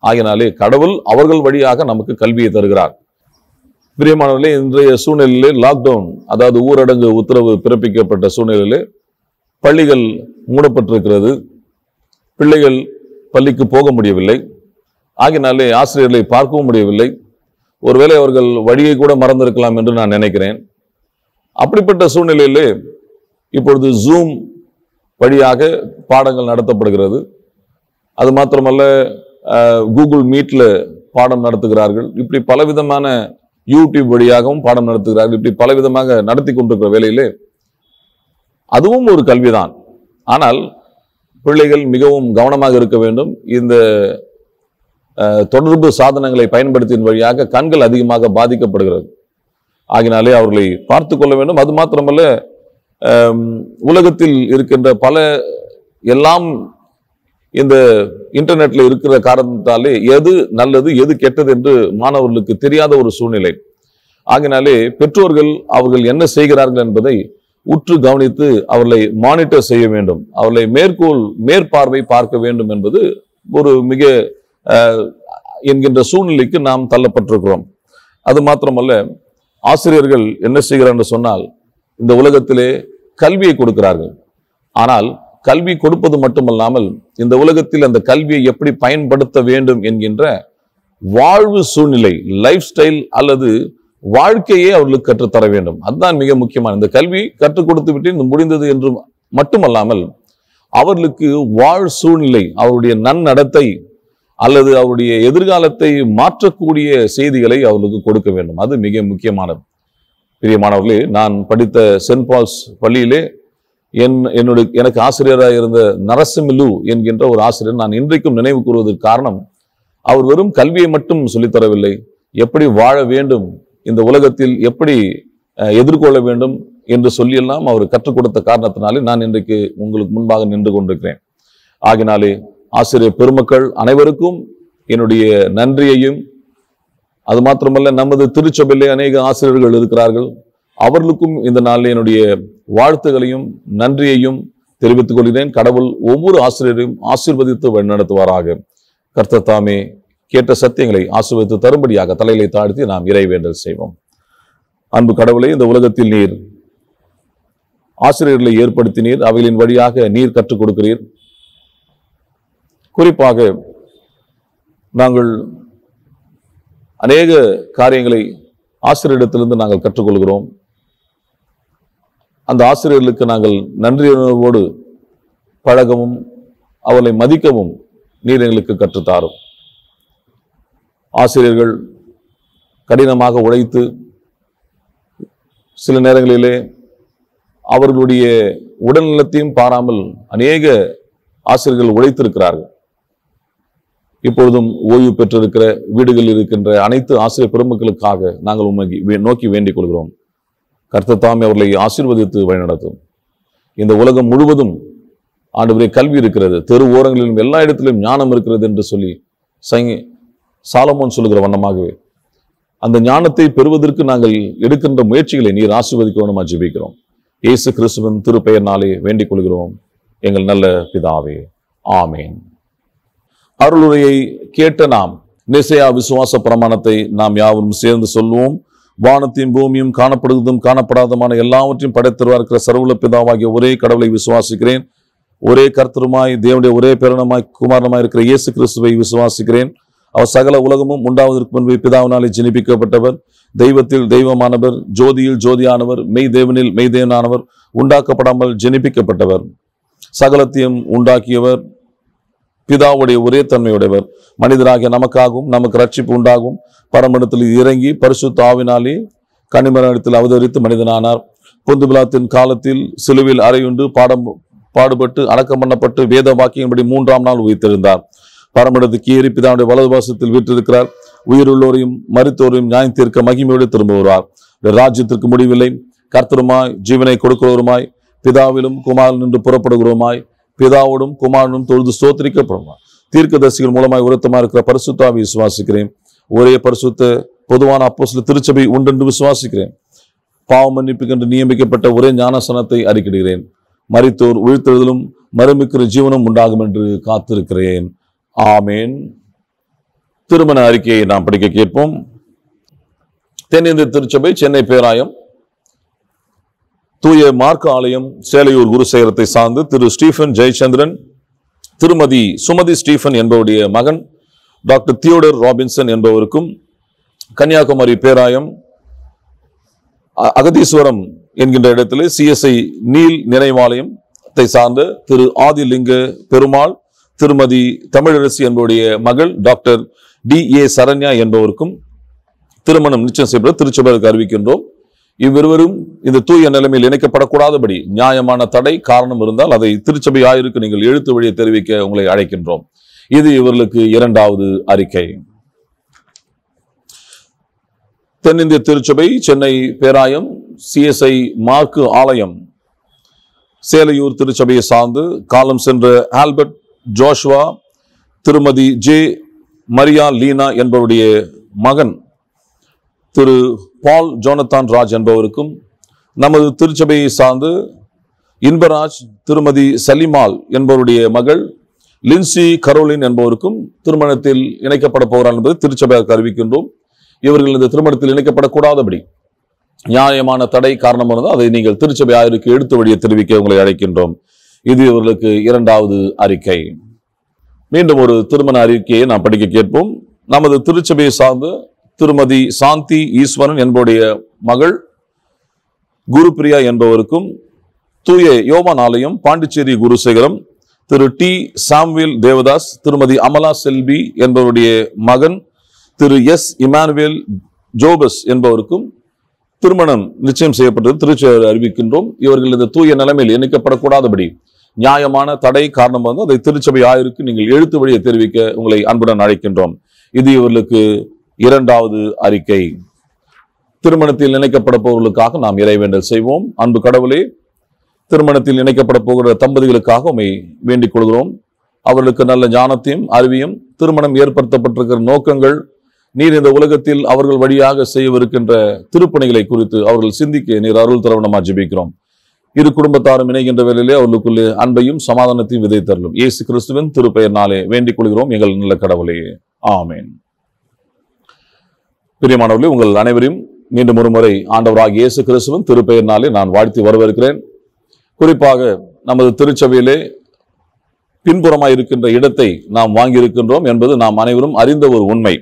ஆகினாலே கடவுள் அவர்கள் வழியாக நமக்கு கல்வியை தருகிறார் பிரியமானவர்களே இன்றைய சூழ்நிலையிலே லாக்டவுன் அதாவது ஊரடங்கு உத்தரவு பிறப்பிக்கப்பட்ட சூழ்நிலையிலே பள்ளிகள் மூடப்பட்டிருக்கிறது பிள்ளைகள் பள்ளிக்கு போக முடியவில்லை ஆகினாலே ஆசிரியர்களை பார்க்கவும் முடியவில்லை ஒருவேளை அவர்கள் வழியை கூட மறந்திருக்கலாம் என்று நான் நினைக்கிறேன் அப்படிப்பட்ட சூழ்நிலையிலே இப்பொழுது ஜூம் வழியாக பாடங்கள் நடத்தப்படுகிறது அது மாத்திரமல்ல அஹ், கூகுள் மீட்ல பாடம் நடத்துகிறார்கள் இப்படி பலவிதமான யூடியூப் வழியாகவும் பாடம் நடத்துகிறார்கள் இப்படி பலவிதமாக நடத்தி கொண்டிருக்கிற வேளையிலே அதுவும் ஒரு கல்விதான் ஆனால் பிள்ளைகள் மிகவும் கவனமாக இருக்க வேண்டும் இந்த அஹ், தொடர்பு சாதனங்களை பயன்படுத்தியின் வழியாக கண்கள் அதிகமாக பாதிக்கப்படுகிறது ஆகினாலே அவர்களை பார்த்து கொள்ள வேண்டும் அது மாத்திரமல்ல அஹ், உலகத்தில் இருக்கின்ற பல எல்லாம் இந்த இன்டர்நெட்ல இருக்கிற காரணத்தாலே எது நல்லது எது கெட்டது என்று மாணவர்களுக்கு தெரியாத ஒரு சூழ்நிலை ஆகினாலே பெற்றோர்கள் அவர்கள் என்ன செய்கிறார்கள் என்பதை உற்று கவனித்து அவர்களை மானிட்டர் செய்ய வேண்டும் அவர்களை மேற்கோள் மேற்பார்வை பார்க்க வேண்டும் என்பது ஒரு மிக அஹ், என்கின்ற சூழ்நிலைக்கு நாம் தள்ளப்பட்டிருக்கிறோம் அது மாத்திரமல்ல ஆசிரியர்கள் என்ன செய்கிறார் என்று சொன்னால் இந்த உலகத்திலே கல்வியை கொடுக்கிறார்கள் ஆனால் கல்வி கொடுப்பது மட்டுமல்லாமல் இந்த உலகத்தில் அந்த கல்வியை எப்படி பயன்படுத்த வேண்டும் என்கின்ற வாழ்வு சூழ்நிலை லைஃப் ஸ்டைல் அல்லது வாழ்க்கையே அவர்களுக்கு கற்றுத்தர வேண்டும் அதுதான் மிக முக்கியமான இந்த கல்வி கற்றுக் கொடுத்து விட்டு இது முடிந்தது என்று மட்டுமல்லாமல் அவர்களுக்கு வாழ் சூழ்நிலை அவருடைய நன்னடத்தை அல்லது அவருடைய எதிர்காலத்தை மாற்றக்கூடிய செய்திகளை அவர்களுக்கு கொடுக்க வேண்டும் அது மிக முக்கியமானது பிரியமானவர்களே நான் படித்த சென்ட் பால்ஸ் பள்ளியிலே என் என்னுடைய எனக்கு ஆசிரியராக இருந்த நரசிமிலு என்கின்ற ஒரு ஆசிரியர் நான் இன்றைக்கும் நினைவு கூறுவதற்கு காரணம் அவர் வெறும் கல்வியை மட்டும் சொல்லித் தரவில்லை எப்படி வாழ வேண்டும் இந்த உலகத்தில் எப்படி அஹ், எதிர்கொள்ள வேண்டும் என்று சொல்லியெல்லாம் அவர் கற்றுக் கொடுத்த காரணத்தினாலே நான் இன்றைக்கு உங்களுக்கு முன்பாக நின்று கொண்டிருக்கிறேன் ஆகினாலே ஆசிரியர் பெருமக்கள் அனைவருக்கும் என்னுடைய நன்றியையும் அது மாத்திரமல்ல நமது திருச்சபையிலே அநேக ஆசிரியர்கள் இருக்கிறார்கள் அவர்களுக்கும் இந்த நாளில் என்னுடைய வாழ்த்துகளையும் நன்றியையும் தெரிவித்துக் கொள்கிறேன் கடவுள் ஒவ்வொரு ஆசிரியரையும் ஆசீர்வதித்து வழிநடத்துவாராக கர்த்தர் தாமே கேட்ட சத்தியங்களை ஆசீர்வதித்து தரும்படியாக தலையிலை தாழ்த்தி நாம் இறைவேண்டல் செய்வோம் அன்பு கடவுளை இந்த உலகத்தில் நீர் ஆசிரியர்களை ஏற்படுத்தினீர் அவைகளின் வழியாக நீர் கற்றுக் கொடுக்கிறீர் குறிப்பாக நாங்கள் அநேக காரியங்களை ஆசிரியரிடத்திலிருந்து நாங்கள் கற்றுக்கொள்கிறோம் அந்த ஆசிரியர்களுக்கு நாங்கள் நன்றியுணர்வோடு பழகவும் அவர்களை மதிக்கவும் நீர் எங்களுக்கு கற்றுத்தாரும் ஆசிரியர்கள் கடினமாக உழைத்து சில நேரங்களிலே அவர்களுடைய உடல்நலத்தையும் பாராமல் அநேக ஆசிரியர்கள் உழைத்திருக்கிறார்கள் இப்பொழுதும் ஓய்வு பெற்றிருக்கிற வீடுகளில் இருக்கின்ற அனைத்து ஆசிரியர் பெருமக்களுக்காக நாங்கள் உண்மை நோக்கி வேண்டிக் கொள்கிறோம் கர்த்தர் தாமே அவர்களை ஆசீர்வதித்து வழிநடத்தும் இந்த உலகம் முழுவதும் ஆண்டவரே கல்வி இருக்கிறது தெரு ஓரங்களிலும் எல்லா இடத்திலும் ஞானம் இருக்கிறது என்று சொல்லி சங்கி சாலமோன் சொல்லுகிற வண்ணமாகவே அந்த ஞானத்தை பெறுவதற்கு நாங்கள் எடுக்கின்ற முயற்சிகளை நீர் ஆசீர்வதிக்க வேண்டுமா ஜெபிக்கிறோம் இயேசு கிறிஸ்துவின் திருப்பெயர்னாலே வேண்டிக் கொள்கிறோம் எங்கள் நல்ல பிதாவே ஆமேன் அருளுரையை கேட்ட நாம் நிசையா விசுவாச பிரமாணத்தை நாம் யாவரும் சேர்ந்து சொல்லுவோம் வானத்தையும் பூமியும் காணப்படுவதும் காணப்படாதமான எல்லாவற்றையும் படைத்திருவா இருக்கிற சர்வல பிதாவாகிய ஒரே கடவுளை விசுவாசிக்கிறேன் ஒரே கர்த்தருமாய் தேவனுடைய ஒரே பேரணமாய் குமாரனமாய் இருக்கிற இயேசு கிறிஸ்துவை விசுவாசிக்கிறேன் அவர் சகல உலகமும் உண்டாவதற்கு முன்பு பிதாவினாலே ஜெனிப்பிக்கப்பட்டவர் தெய்வத்தில் தெய்வமானவர் ஜோதியில் ஜோதியானவர் மெய் தேவனில் மெய் தேவனானவர் உண்டாக்கப்படாமல் ஜெனிப்பிக்கப்பட்டவர் சகலத்தையும் உண்டாக்கியவர் பிதாவுடைய ஒரே தன்மையுடையவர் மனிதராகிய நமக்காகவும் நமக்கு ரட்சிப்பு உண்டாகும் பரமண்டத்தில் இறங்கி பரிசுத்த ஆவினாலே கனிமரணத்தில் அவதரித்து மனிதனானார் பொந்து விழாத்தின் காலத்தில் சிலுவில் அறையுண்டு பாடம் பாடுபட்டு அடக்கம் பண்ணப்பட்டு வேத வாக்கியம்படி மூன்றாம் நாள் உயிர்த்தெழுந்தார் பரமண்டத்துக்கு ஏறி பிதாவுடைய வலது வாசத்தில் வீற்றிருக்கிறார் உயிருள்ளோரையும் மருத்துவரையும் நியாயம் தீர்க்க மகிமையோடு திரும்ப வருவார் இந்த ராஜ்யத்திற்கு முடிவில்லை கர்த்தருமாய் ஜீவனை கொடுக்கிறவருமாய் பிதாவிலும் குமாரன் நின்று புறப்படுகிறோமாய் பிதாவோடும் குமாரனும் தொழுது ஸ்தோத்திரிக்கப்படுவார் தீர்க்கதரிசிகள் மூலமாய் உரத்தமா இருக்கிற பரிசுத்தாவை விசுவாசிக்கிறேன் ஒரே பரிசுத்த பொதுவான அப்போஸ்தல திருச்சபை உண்டென்று விசுவாசிக்கிறேன் பாவ மன்னிப்புக்கென்று நியமிக்கப்பட்ட ஒரே ஞானசனத்தை அறிக்கிடுகிறேன் மரித்தோர் உயிர்த்தெழுதலும் மறுமிக்கிற ஜீவனும் உண்டாகும் என்று காத்திருக்கிறேன் ஆமேன் திருமண அறிக்கையை நாம் படிக்க கேட்போம் தென்னிந்திய திருச்சபை சென்னை பேராயம் தூய மார்க்க ஆலயம் சேலையூர் குருசேகரத்தை சார்ந்து திரு ஸ்டீஃபன் ஜெயச்சந்திரன் திருமதி சுமதி ஸ்டீஃபன் என்பவருடைய மகன் டாக்டர் தியோடர் ராபின்சன் என்பவருக்கும் கன்னியாகுமரி பேராயம் அ- அகதீஸ்வரம் என்கின்ற இடத்திலே சிஎஸ்ஐ நீல் நினைவாலயத்தை சார்ந்த திரு ஆதிலிங்க பெருமாள் திருமதி தமிழரசி என்பவருடைய மகள் டாக்டர் டி ஏ சரண்யா என்பவருக்கும் திருமணம் நிச்சயம் செய்யப்பட திருச்சபைக்கு அறிவிக்கின்றோம் இவ்விருவரும் இந்த தூய நிலைமையில் இணைக்கப்படக்கூடாதபடி நியாயமான தடை காரணம் இருந்தால் அதை திருச்சபை ஆயிருக்கு நீங்கள் எழுத்து வழியை தெரிவிக்க உங்களை அழைக்கின்றோம் இது இவர்களுக்கு இரண்டாவது அறிக்கை தென்னிந்திய திருச்சபை சென்னை பேராயம் சிஎஸ்ஐ மார்க்கு ஆலயம் சேலையூர் திருச்சபையை சார்ந்து காலம் சென்ற ஆல்பர்ட் ஜோஷ்வா திருமதி ஜே மரியா லீனா என்பவருடைய மகன் திரு பால் ஜோனத்தான் ராஜ் என்பவருக்கும் நமது திருச்சபையை சார்ந்து இன்பராஜ் திருமதி சலிமால் என்பவருடைய மகள் லின்சி கரோலின் என்பவருக்கும் திருமணத்தில் இணைக்கப்பட போகிறார் என்பது திருச்சபையாக அறிவிக்கின்றோம் இவர்கள் இந்த திருமணத்தில் இணைக்கப்படக்கூடாதபடி நியாயமான தடை காரணம் இருந்தால் அதை நீங்கள் திருச்சபை ஆயருக்கு எடுத்து வழியை தெரிவிக்க உங்களை அழைக்கின்றோம் இது இவர்களுக்கு இரண்டாவது அறிக்கை மீண்டும் ஒரு திருமண அறிக்கையை நாம் படிக்க கேட்போம் நமது திருச்சபையை சார்ந்து திருமதி சாந்தி ஈஸ்வரன் என்பவருடைய மகள் குருபிரியா என்பவருக்கும் தூய யோவான் ஆலயம் பாண்டிச்சேரி குருசேகரம் திரு டி சாம்வேல் தேவதாஸ் திருமதி அமலா செல்வி என்பவருடைய மகன் திரு எஸ் இமானுவேல் ஜோபஸ் என்பவருக்கும் திருமணம் நிச்சயம் செய்யப்பட்டது திருச்சி அறிவிக்கின்றோம் இவர்கள் இந்த தூய நிலைமையில் இணைக்கப்படக்கூடாதபடி நியாயமான தடை காரணம் வந்து அதை திருச்சபை ஆயிருக்கு நீங்கள் எழுத்து வழியை தெரிவிக்க உங்களை அன்புடன் அழைக்கின்றோம் இது இவர்களுக்கு இரண்டாவது அறிக்கை திருமணத்தில் இணைக்கப்பட போவர்களுக்காக நாம் இறைவேண்டல் செய்வோம் அன்பு கடவுளே திருமணத்தில் இணைக்கப்பட போகிற தம்பதிகளுக்காக உண்மை வேண்டிக் கொள்கிறோம் அவர்களுக்கு நல்ல ஞானத்தையும் அறிவியும் திருமணம் ஏற்படுத்தப்பட்டிருக்கிற நோக்கங்கள் நீர் இந்த உலகத்தில் அவர்கள் வழியாக செய்யவிருக்கின்ற திருப்பணிகளை குறித்து அவர்கள் சிந்திக்க நீர் அருள் தரவணமா ஜெபிக்கிறோம் இரு குடும்பத்தாரும் இணைகின்ற வேளையிலே அவர்களுக்குள்ளே அன்பையும் சமாதானத்தையும் விதைத்தரலும் இயேசு கிறிஸ்துவின் திருப்பெயர்னாலே வேண்டிக் கொள்கிறோம் எங்கள் நல்ல கடவுளே ஆமென் பிரியமானவர்களே உங்கள் அனைவரையும் மீண்டும் ஒரு முறை ஆண்டவராக இயேசு கிறிஸ்துவின் திருப்பெயர்னாலே நான் வாழ்த்தி வரவேற்கிறேன் குறிப்பாக நமது திருச்சபையிலே பின்புறமாய் இருக்கின்ற இடத்தை நாம் வாங்கியிருக்கின்றோம் என்பது நாம் அனைவரும் அறிந்த ஒரு உண்மை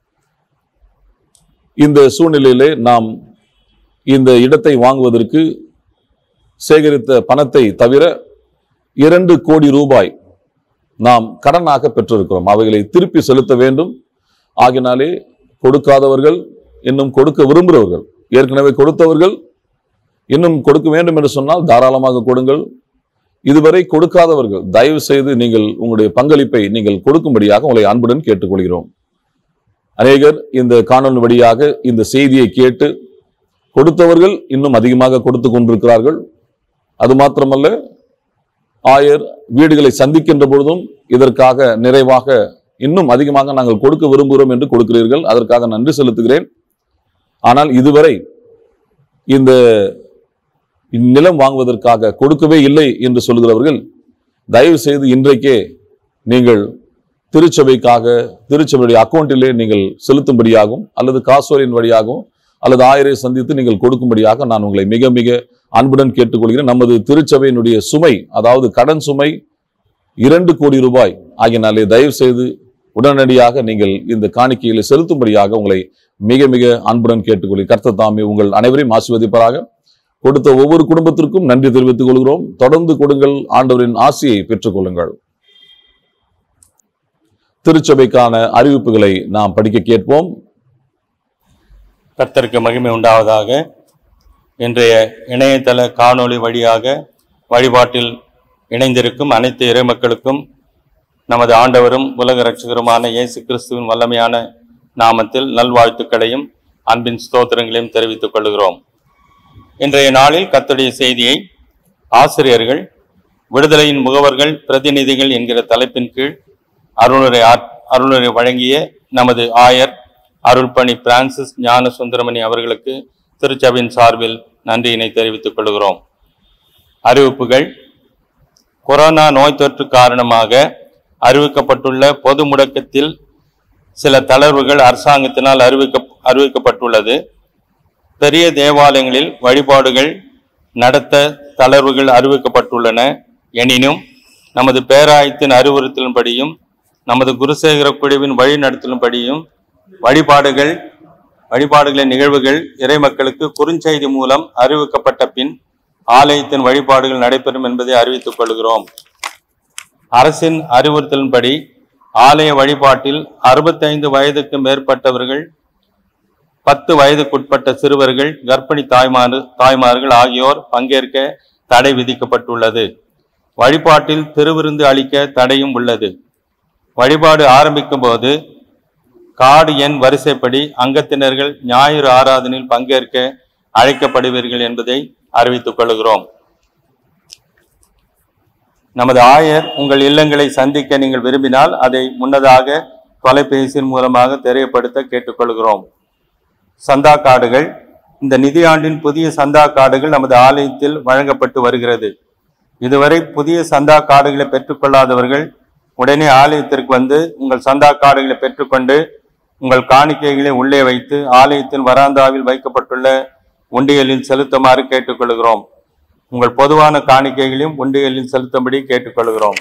இந்த சூழ்நிலையிலே நாம் இந்த இடத்தை வாங்குவதற்கு சேகரித்த பணத்தை தவிர இரண்டு கோடி ரூபாய் நாம் கடனாக பெற்றிருக்கிறோம் அவைகளை திருப்பி செலுத்த வேண்டும் ஆகினாலே கொடுக்காதவர்கள் இன்னும் கொடுக்க விரும்புகிறவர்கள் ஏற்கனவே கொடுத்தவர்கள் இன்னும் கொடுக்க வேண்டும் என்று சொன்னால் தாராளமாக கொடுங்கள் இதுவரை கொடுக்காதவர்கள் தயவு செய்து நீங்கள் உங்களுடைய பங்களிப்பை நீங்கள் கொடுக்கும்படியாக உங்களை அன்புடன் கேட்டுக்கொள்கிறோம் அநேகர் இந்த காணொலி வழியாக இந்த செய்தியை கேட்டு கொடுத்தவர்கள் இன்னும் அதிகமாக கொடுத்து கொண்டிருக்கிறார்கள் அது மாத்திரமல்ல ஆயர் வீடுகளை சந்திக்கின்ற பொழுதும் இதற்காக நிறைவாக இன்னும் அதிகமாக நாங்கள் கொடுக்க விரும்புகிறோம் என்று கொடுக்கிறீர்கள் அதற்காக நன்றி செலுத்துகிறேன் ஆனால் இதுவரை இந்த நிலம் வாங்குவதற்காக கொடுக்கவே இல்லை என்று சொல்கிறவர்கள் தயவு செய்து இன்றைக்கே நீங்கள் திருச்சபைக்காக திருச்சபையுடைய அக்கௌண்ட்டிலே நீங்கள் செலுத்தும்படியாகவும் அல்லது காசோலின் வழியாகவும் அல்லது ஆயரை சந்தித்து நீங்கள் கொடுக்கும்படியாக நான் உங்களை மிக மிக அன்புடன் கேட்டுக்கொள்கிறேன் நமது திருச்சபையினுடைய சுமை அதாவது கடன் சுமை இரண்டு கோடி ரூபாய் ஆகினாலே தயவு செய்து உடனடியாக நீங்கள் இந்த காணிக்கைகளை செலுத்தும்படியாக உங்களை மிக மிக அன்புடன் கேட்டுக்கொள்கிறேன் கர்த்தர் தாமே உங்கள் அனைவரையும் ஆசீர்வதிப்பாராக கொடுத்த ஒவ்வொரு குடும்பத்திற்கும் நன்றி தெரிவித்துக் கொள்கிறோம் தொடர்ந்து கொடுங்கள் ஆண்டவரின் ஆசியை பெற்றுக்கொள்ளுங்கள் திருச்சபைக்கான அறிவிப்புகளை நாம் படிக்க கேட்போம் கர்த்தருக்கு மகிமை உண்டாவதாக இன்றைய இணையதள காணொளி வழியாக வழிபாட்டில் இணைந்திருக்கும் அனைத்து இறைமக்களுக்கும் நமது ஆண்டவரும் உலக இரட்சகருமான இயேசு கிறிஸ்துவின் வல்லமையான நாமத்தில் நல்வாழ்த்துக்களையும் அன்பின் ஸ்தோத்திரங்களையும் தெரிவித்துக் கொள்கிறோம் இன்றைய நாளில் கர்த்தருடைய செய்தியை ஆசிரியர்கள் விடுதலையின் முகவர்கள் பிரதிநிதிகள் என்கிற தலைப்பின் கீழ் அருளுரை ஆற்- அருளுரை வழங்கிய நமது ஆயர் அருள்பணி பிரான்சிஸ் ஞான சுந்தரமணி அவர்களுக்கு திருச்சபையின் சார்பில் நன்றியினை தெரிவித்துக் கொள்கிறோம் அறிவிப்புகள் கொரோனா நோய் தொற்று காரணமாக அறிவிக்கப்பட்டுள்ள பொது முடக்கத்தில் சில தளர்வுகள் அரசாங்கத்தினால் அறிவிக்க அறிவிக்கப்பட்டுள்ளது பெரிய தேவாலயங்களில் வழிபாடுகள் நடத்த தளர்வுகள் அறிவிக்கப்பட்டுள்ளன எனினும் நமது பேராயத்தின் அறிவுறுத்தலின்படியும் நமது குருசேகர குழுவின் வழிநடத்தலின்படியும் வழிபாடுகள் வழிபாடுகளின் நிகழ்வுகள் இறைமக்களுக்கு குறுஞ்செய்தி மூலம் அறிவிக்கப்பட்ட பின் ஆலயத்தின் வழிபாடுகள் நடைபெறும் என்பதை அறிவித்துக் கொள்கிறோம் அரசின் அறிவுறுத்தலின்படி ஆலய வழிபாட்டில் அறுபத்தைந்து வயதுக்கு மேற்பட்டவர்கள் பத்து வயதுக்குட்பட்ட சிறுவர்கள் கர்ப்பிணி தாய்மார் தாய்மார்கள் ஆகியோர் பங்கேற்க தடை விதிக்கப்பட்டுள்ளது வழிபாட்டில் திருவிருந்து அளிக்க தடையும் உள்ளது வழிபாடு ஆரம்பிக்கும் போது கார்டு எண் வரிசைப்படி அங்கத்தினர்கள் ஞாயிறு ஆராதனையில் பங்கேற்க அழைக்கப்படுவீர்கள் என்பதை அறிவித்துக் கொள்கிறோம் நமது ஆயர் உங்கள் இல்லங்களை சந்திக்க நீங்கள் விரும்பினால் அதை முன்னதாக தொலைபேசியின் மூலமாக தெரியப்படுத்த கேட்டுக்கொள்கிறோம் சந்தா கார்டுகள் இந்த நிதியாண்டின் புதிய சந்தா கார்டுகள் நமது ஆலயத்தில் வழங்கப்பட்டு வருகிறது இதுவரை புதிய சந்தா கார்டுகளை பெற்றுக்கொள்ளாதவர்கள் உடனே ஆலயத்திற்கு வந்து உங்கள் சந்தா கார்டுகளை பெற்றுக்கொண்டு உங்கள் காணிக்கைகளை உள்ளே வைத்து ஆலயத்தின் வராந்தாவில் வைக்கப்பட்டுள்ள உண்டியலில் செலுத்துமாறு கேட்டுக்கொள்கிறோம் உங்கள் பொதுவான காணிக்கைகளையும் உண்டியலில் செலுத்தும்படி கேட்டுக்கொள்கிறோம்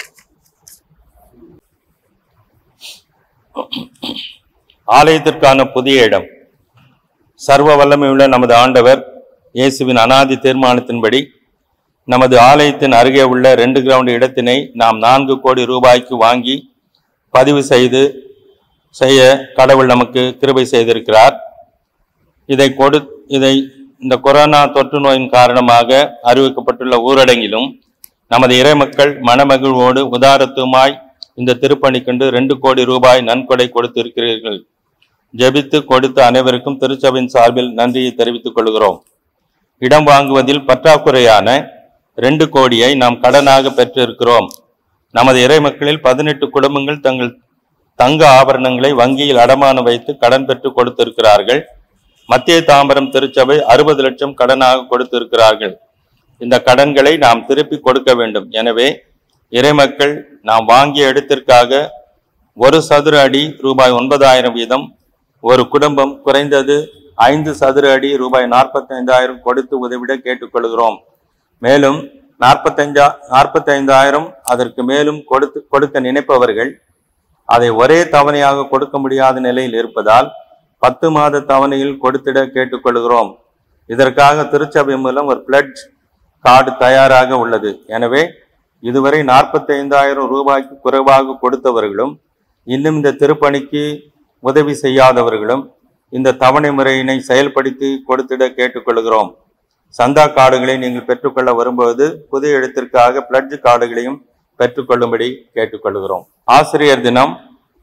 ஆலயத்திற்கான புதிய இடம் சர்வ வல்லமையுள்ள நமது ஆண்டவர் இயேசுவின் அனாதி தீர்மானத்தின்படி நமது ஆலயத்தின் அருகே உள்ள ரெண்டு கிரவுண்ட் இடத்தினை நாம் நான்கு கோடி ரூபாய்க்கு வாங்கி பதிவு செய்து செய்ய கடவுள் நமக்கு கிருபை செய்திருக்கிறார் இதை கொடு இதை இந்த கொரோனா தொற்று நோயின் காரணமாக அறிவிக்கப்பட்டுள்ள ஊரடங்கிலும் நமது இறைமக்கள் மனமகிழ்வோடு உதாரத்துமாய் இந்த திருப்பணி கண்டு ரெண்டு கோடி ரூபாய் நன்கொடை கொடுத்திருக்கிறீர்கள் ஜெபித்து கொடுத்த அனைவருக்கும் திருச்சபையின் சார்பில் நன்றியை தெரிவித்துக் கொள்கிறோம் இடம் வாங்குவதில் பற்றாக்குறையான ரெண்டு கோடியை நாம் கடனாக பெற்றிருக்கிறோம் நமது இறைமக்களில் பதினெட்டு குடும்பங்கள் தங்கள் தங்க ஆபரணங்களை வங்கியில் அடமானம் வைத்து கடன் பெற்று கொடுத்திருக்கிறார்கள் மத்திய தாம்பரம் திருச்சபை அறுபது லட்சம் கடனாக கொடுத்திருக்கிறார்கள் இந்த கடன்களை நாம் திருப்பி கொடுக்க வேண்டும் எனவே இறைமக்கள் நாம் வாங்கிய இடத்திற்காக ஒரு சதுர அடி ரூபாய் ஒன்பதாயிரம் வீதம் ஒரு குடும்பம் குறைந்தது ஐந்து சதுர அடி ரூபாய் நாற்பத்தைந்தாயிரம் கொடுத்து உதவிட கேட்டுக்கொள்கிறோம் மேலும் நாற்பத்தஞ்சா நாற்பத்தைந்தாயிரம் அதற்கு மேலும் கொடுத்து கொடுக்க நினைப்பவர்கள் அதை ஒரே தவணையாக கொடுக்க முடியாத நிலையில் இருப்பதால் பத்து மாத தவணையில் கொடுத்திட கேட்டுக்கொள்கிறோம் இதற்காக திருச்சபை மூலம் ஒரு பிளட் கார்டு தயாராக உள்ளது எனவே இதுவரை நாற்பத்தைந்தாயிரம் ரூபாய்க்கு குறைவாக கொடுத்தவர்களும் இன்னும் இந்த திருப்பணிக்கு உதவி செய்யாதவர்களும் இந்த தவணை முறையினை செயல்படுத்தி கொடுத்திட கேட்டுக்கொள்கிறோம் சந்தா கார்டுகளை நீங்கள் பெற்றுக்கொள்ள வரும்போது புதிய இடத்திற்காக பிளட்ஜ் கார்டுகளையும் பெற்றுக்கொள்ளும்படி கேட்டுக்கொள்கிறோம் ஆசிரியர் தினம்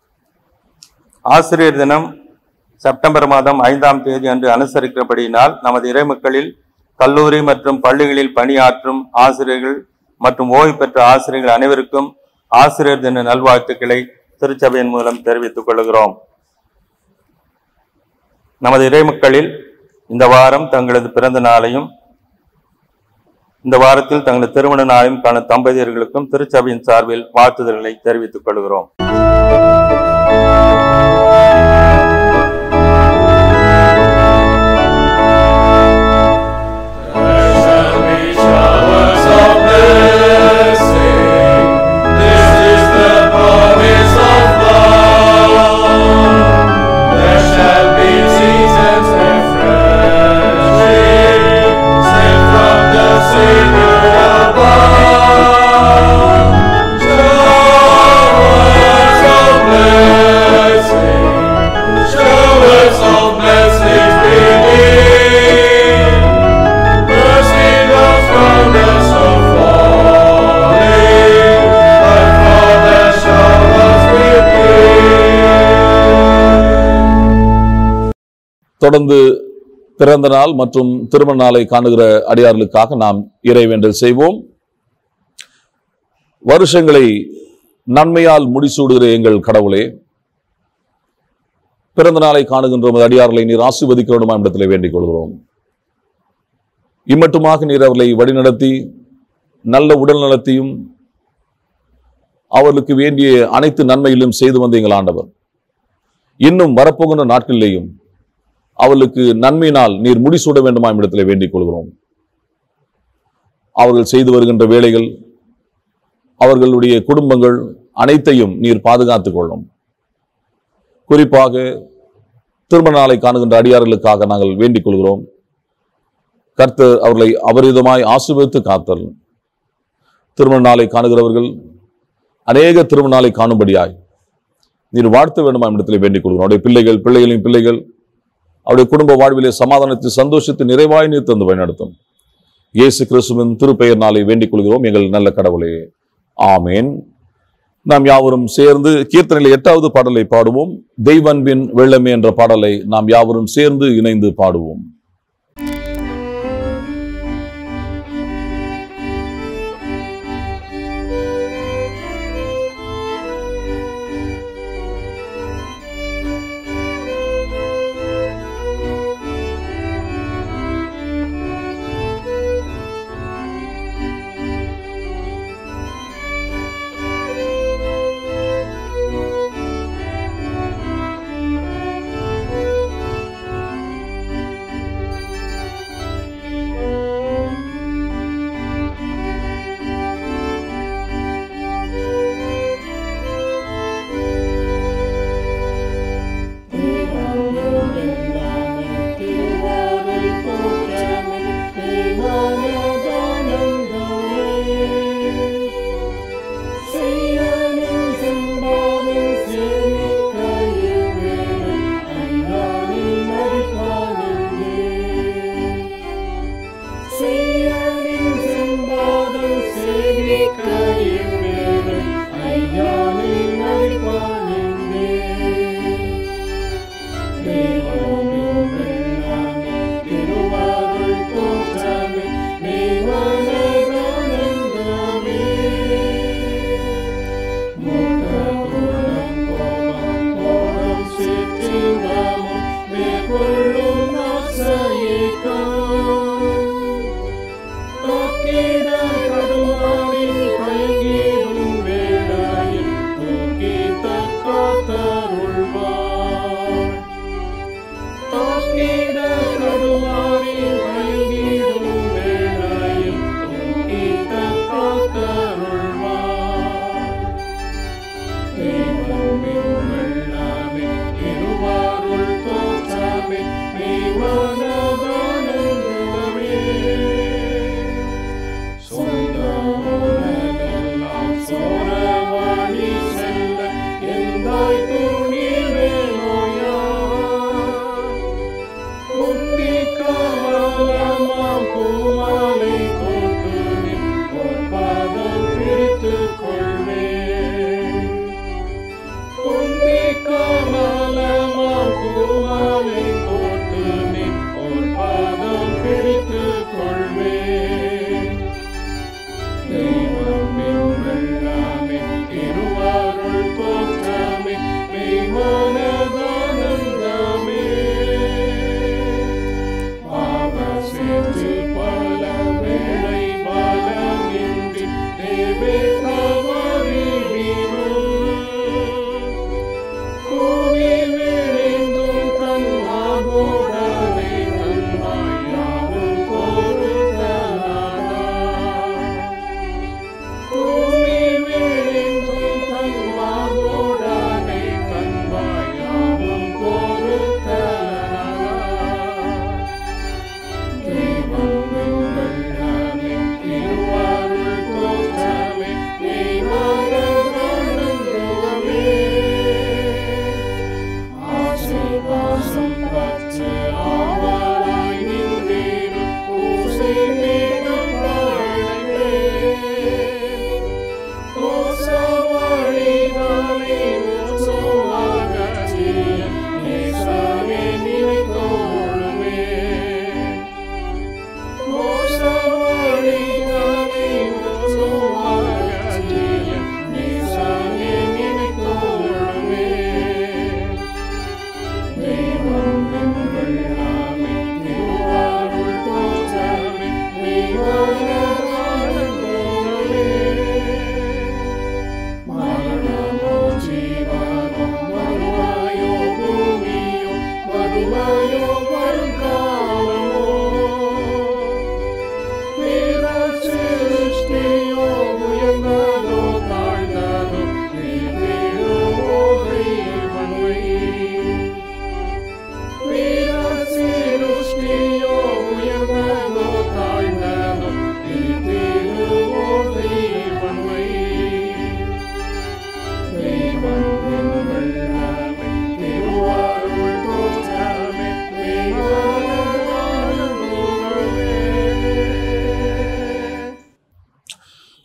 ஆசிரியர் தினம் செப்டம்பர் மாதம் ஐந்தாம் தேதி அன்று அனுசரிக்கிறபடியினால் நமது இறைமக்களில் கல்லூரி மற்றும் பள்ளிகளில் பணியாற்றும் ஆசிரியர்கள் மற்றும் ஓய்வு பெற்ற ஆசிரியர்கள் அனைவருக்கும் ஆசிரியர் தின நல்வாழ்த்துக்களை திருச்சபையின் மூலம் தெரிவித்துக் கொள்கிறோம் நமது இறைமக்களில் இந்த வாரம் தங்களது பிறந்த நாளையும் இந்த வாரத்தில் தங்களது திருமண நாளையும் காண தம்பதியர்களுக்கும் திருச்சபையின் சார்பில் வாழ்த்துதல்களை தெரிவித்துக் கொள்கிறோம் Showers of blessings beneath, mercy loves wonders of falling, but Father showers with தொடர்ந்து பிறந்த நாள் மற்றும் திருமண நாளை காணுகிற அடியார்களுக்காக நாம் இறைவேண்டல் செய்வோம் வருஷங்களை நன்மையால் முடிசூடுகிற எங்கள் கடவுளே பிறந்த நாளை காணுகின்ற உமது அடியார்களை நீர் ஆசீர்வதிக்க வேண்டுமா இடத்திலே வேண்டிக் கொள்கிறோம் இம்மட்டுமாக நீர் அவர்களை வழிநடத்தி நல்ல உடல் நலத்தையும் அவர்களுக்கு வேண்டிய அனைத்து நன்மையிலும் செய்து வந்த எங்கள் ஆண்டவர் இன்னும் வரப்போகின்ற நாட்களிலேயும் அவர்களுக்கு நன்மையினால் நீர் முடிசூட வேண்டுமா இடத்திலே வேண்டிக் கொள்கிறோம் அவர்கள் செய்து வருகின்ற வேலைகள் அவர்களுடைய குடும்பங்கள் அனைத்தையும் நீர் பாதுகாத்துக் கொள்ளும் குறிப்பாக திருமண நாளை காணுகின்ற அடியார்களுக்காக நாங்கள் வேண்டிக் கொள்கிறோம் கர்த்தர் அவர்களை அபரிதமாய் ஆசீர்வதித்து காத்தல் திருமண நாளை காணுகிறவர்கள் அநேக திருமண நாளை காணும்படியாய் நீர் வாழ்த்த வேண்டுமா இடத்திலே வேண்டிக் கொள்கிறோம் அவருடைய பிள்ளைகள் பிள்ளைகளின் பிள்ளைகள் அவருடைய குடும்ப வாழ்விலே சமாதானத்தை சந்தோஷத்தை நிறைவாய் நீர் தந்து வழிநடத்தும் இயேசு கிறிஸ்துவின் திருப்பெயர் நாளை வேண்டிக் கொள்கிறோம் எங்கள் நல்ல கடவுளே ஆமேன் நாம் யாவரும் சேர்ந்து கீர்த்தனையில் எட்டாவது பாடலை பாடுவோம் தெய்வன்பின் வெள்ளமே என்ற பாடலை நாம் யாவரும் சேர்ந்து இணைந்து பாடுவோம் Thank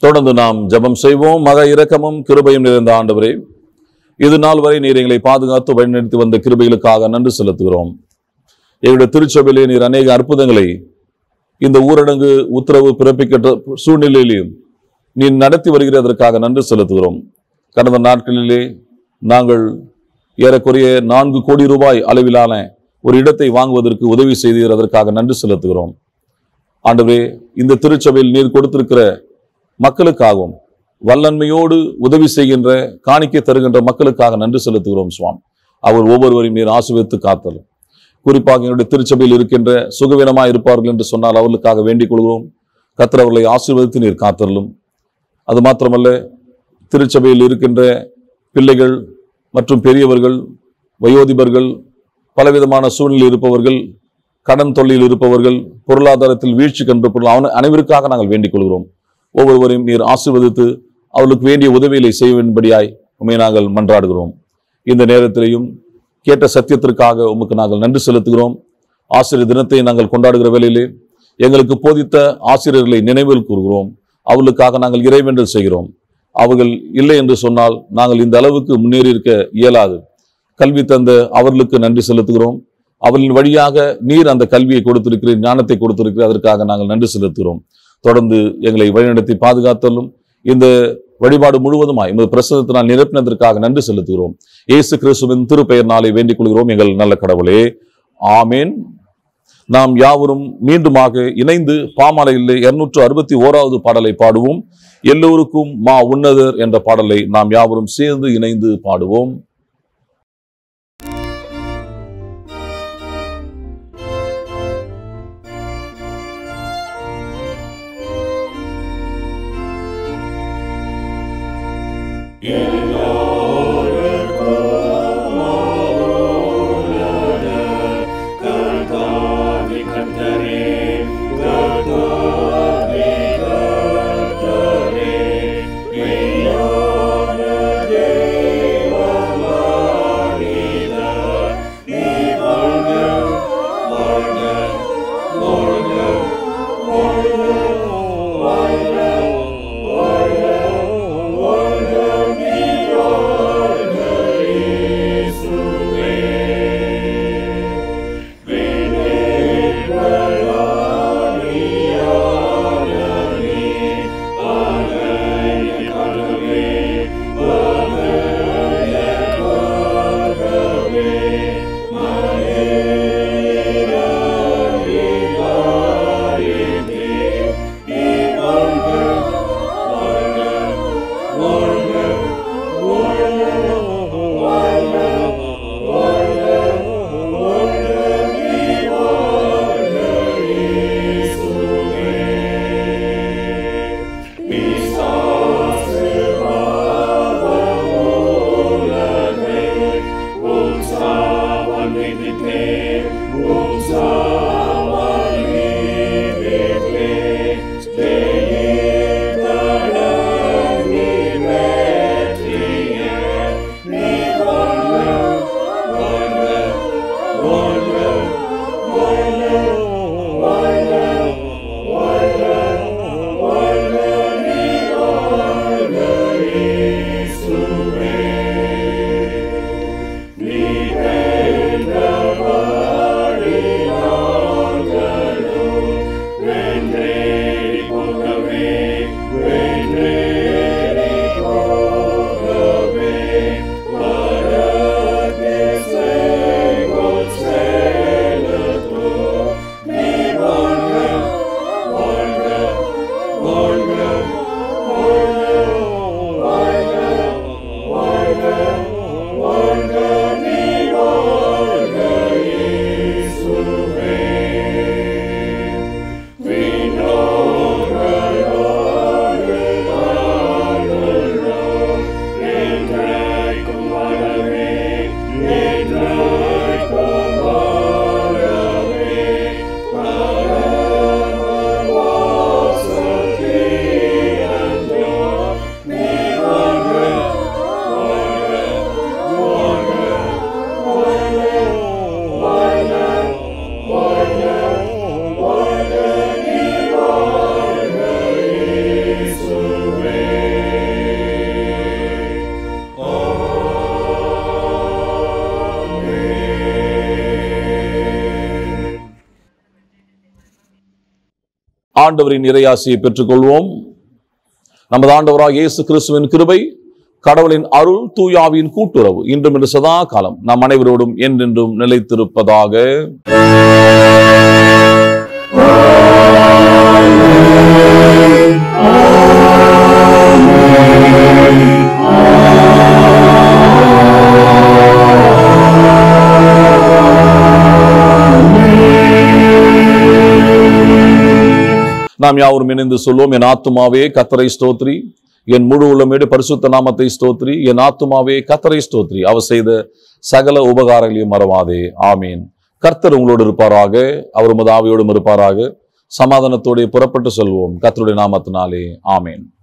தொடர்ந்து நாம் ஜெபம் செய்வோம் மக இரக்கமும் கிருபையும் நிறைந்த ஆண்டவரே இது நாள் வரை நீர் எங்களை பாதுகாத்து வழிநடத்தி வந்த கிருபைகளுக்காக நன்றி செலுத்துகிறோம் எங்களுடைய திருச்சபையிலே நீர் அநேக அற்புதங்களை இந்த ஊரடங்கு உத்தரவு பிறப்பிக்கின்ற சூழ்நிலையிலும் நீ நடத்தி வருகிறதற்காக நன்றி செலுத்துகிறோம் கடந்த நாட்களிலே நாங்கள் ஏறக்குறைய நான்கு கோடி ரூபாய் அளவிலான ஒரு இடத்தை வாங்குவதற்கு உதவி செய்ததற்காக நன்றி செலுத்துகிறோம் ஆண்டவரே இந்த திருச்சபையில் நீர் கொடுத்திருக்கிற மக்களுக்காகவும் வல்லன்மையோடு உதவி செய்கின்ற காணிக்கை தருகின்ற மக்களுக்காக நன்றி செலுத்துகிறோம் சுவாமி அவர் ஒவ்வொருவரையும் நீர் ஆசீர்வதித்து காத்தல் குறிப்பாக எங்களுடைய திருச்சபையில் இருக்கின்ற சுகவீனமாய் இருப்பார்கள் என்று சொன்னால் அவர்களுக்காக வேண்டிக் கொள்கிறோம் கர்த்தர் அவர்களை ஆசீர்வதித்து நீர் காத்தரலும் அது மாத்திரமல்ல திருச்சபையில் இருக்கின்ற பிள்ளைகள் மற்றும் பெரியவர்கள் வயோதிபர்கள் பலவிதமான சூழ்நிலையில் இருப்பவர்கள் கடன் தொல்லையில் இருப்பவர்கள் பொருளாதாரத்தில் வீழ்ச்சி கண்ட பொருள் அவன் அனைவருக்காக நாங்கள் வேண்டிக் கொள்கிறோம் ஒவ்வொருவரையும் நீர் ஆசீர்வதித்து அவர்களுக்கு வேண்டிய உதவிகளை செய்யும்படியாய் உண்மை நாங்கள் மன்றாடுகிறோம் இந்த நேரத்திலேயும் கேட்ட சத்தியத்திற்காக உமக்கு நாங்கள் நன்றி செலுத்துகிறோம் ஆசிரியர் தினத்தை நாங்கள் கொண்டாடுகிற வேளையிலே எங்களுக்கு போதித்த ஆசிரியர்களை நினைவில் கூறுகிறோம் அவர்களுக்காக நாங்கள் இறைவேண்டல் செய்கிறோம் அவர்கள் இல்லை என்று சொன்னால் நாங்கள் இந்த அளவுக்கு முன்னேறி இருக்க இயலாது கல்வி தந்த அவர்களுக்கு நன்றி செலுத்துகிறோம் அவர்களின் வழியாக நீர் அந்த கல்வியை கொடுத்திருக்கிறீர் ஞானத்தை கொடுத்திருக்கிறீர் அதற்காக நாங்கள் நன்றி செலுத்துகிறோம் தொடர்ந்து எங்களை வழிநடத்தி பாதுகாத்தலும் இந்த வழிபாடு முழுவதுமாய் இந்த பிரசனத்தினால் நிரப்பினதற்காக நன்றி செலுத்துகிறோம் இயேசு கிறிஸ்துவின் திருப்பெயர்னாலே வேண்டிக் கொள்கிறோம் எங்கள் நல்ல கடவுளே ஆமேன் நாம் யாவரும் மீண்டுமாக இணைந்து பாமாலையில் இருநூற்று அறுபத்தி ஓராவது பாடலை பாடுவோம் எல்லோருக்கும் மா உன்னதர் என்ற பாடலை நாம் யாவரும் சேர்ந்து இணைந்து பாடுவோம் Thank you. ஆண்டவரின் இறையாசியை பெற்றுக்கொள்வோம் நமது ஆண்டவராக இயேசு கிறிஸ்துவின் கிருபை கடவுளின் அருள் தூயாவின் கூட்டுறவு இன்றும் இன்று சதா காலம் நம் அனைவரோடும் என்றென்றும் நிலைத்திருப்பதாக நாம் யாவரும் இணைந்து சொல்வோம் என் ஆத்துமாவே கத்தரை ஸ்தோத்ரி என் முழு உள்ளமேடு பரிசுத்த நாமத்தை ஸ்தோத்ரி என் ஆத்துமாவே கத்தரை ஸ்தோத்ரி அவர் செய்த சகல உபகாரங்களையும் மறவாதே ஆமீன் கர்த்தர் உங்களோடு இருப்பாராக அவர் உமது ஆவியோடும் இருப்பாராக சமாதானத்தோടെ புறப்பட்டு செல்வோம் கர்த்தருடைய நாமத்தினாலே ஆமீன்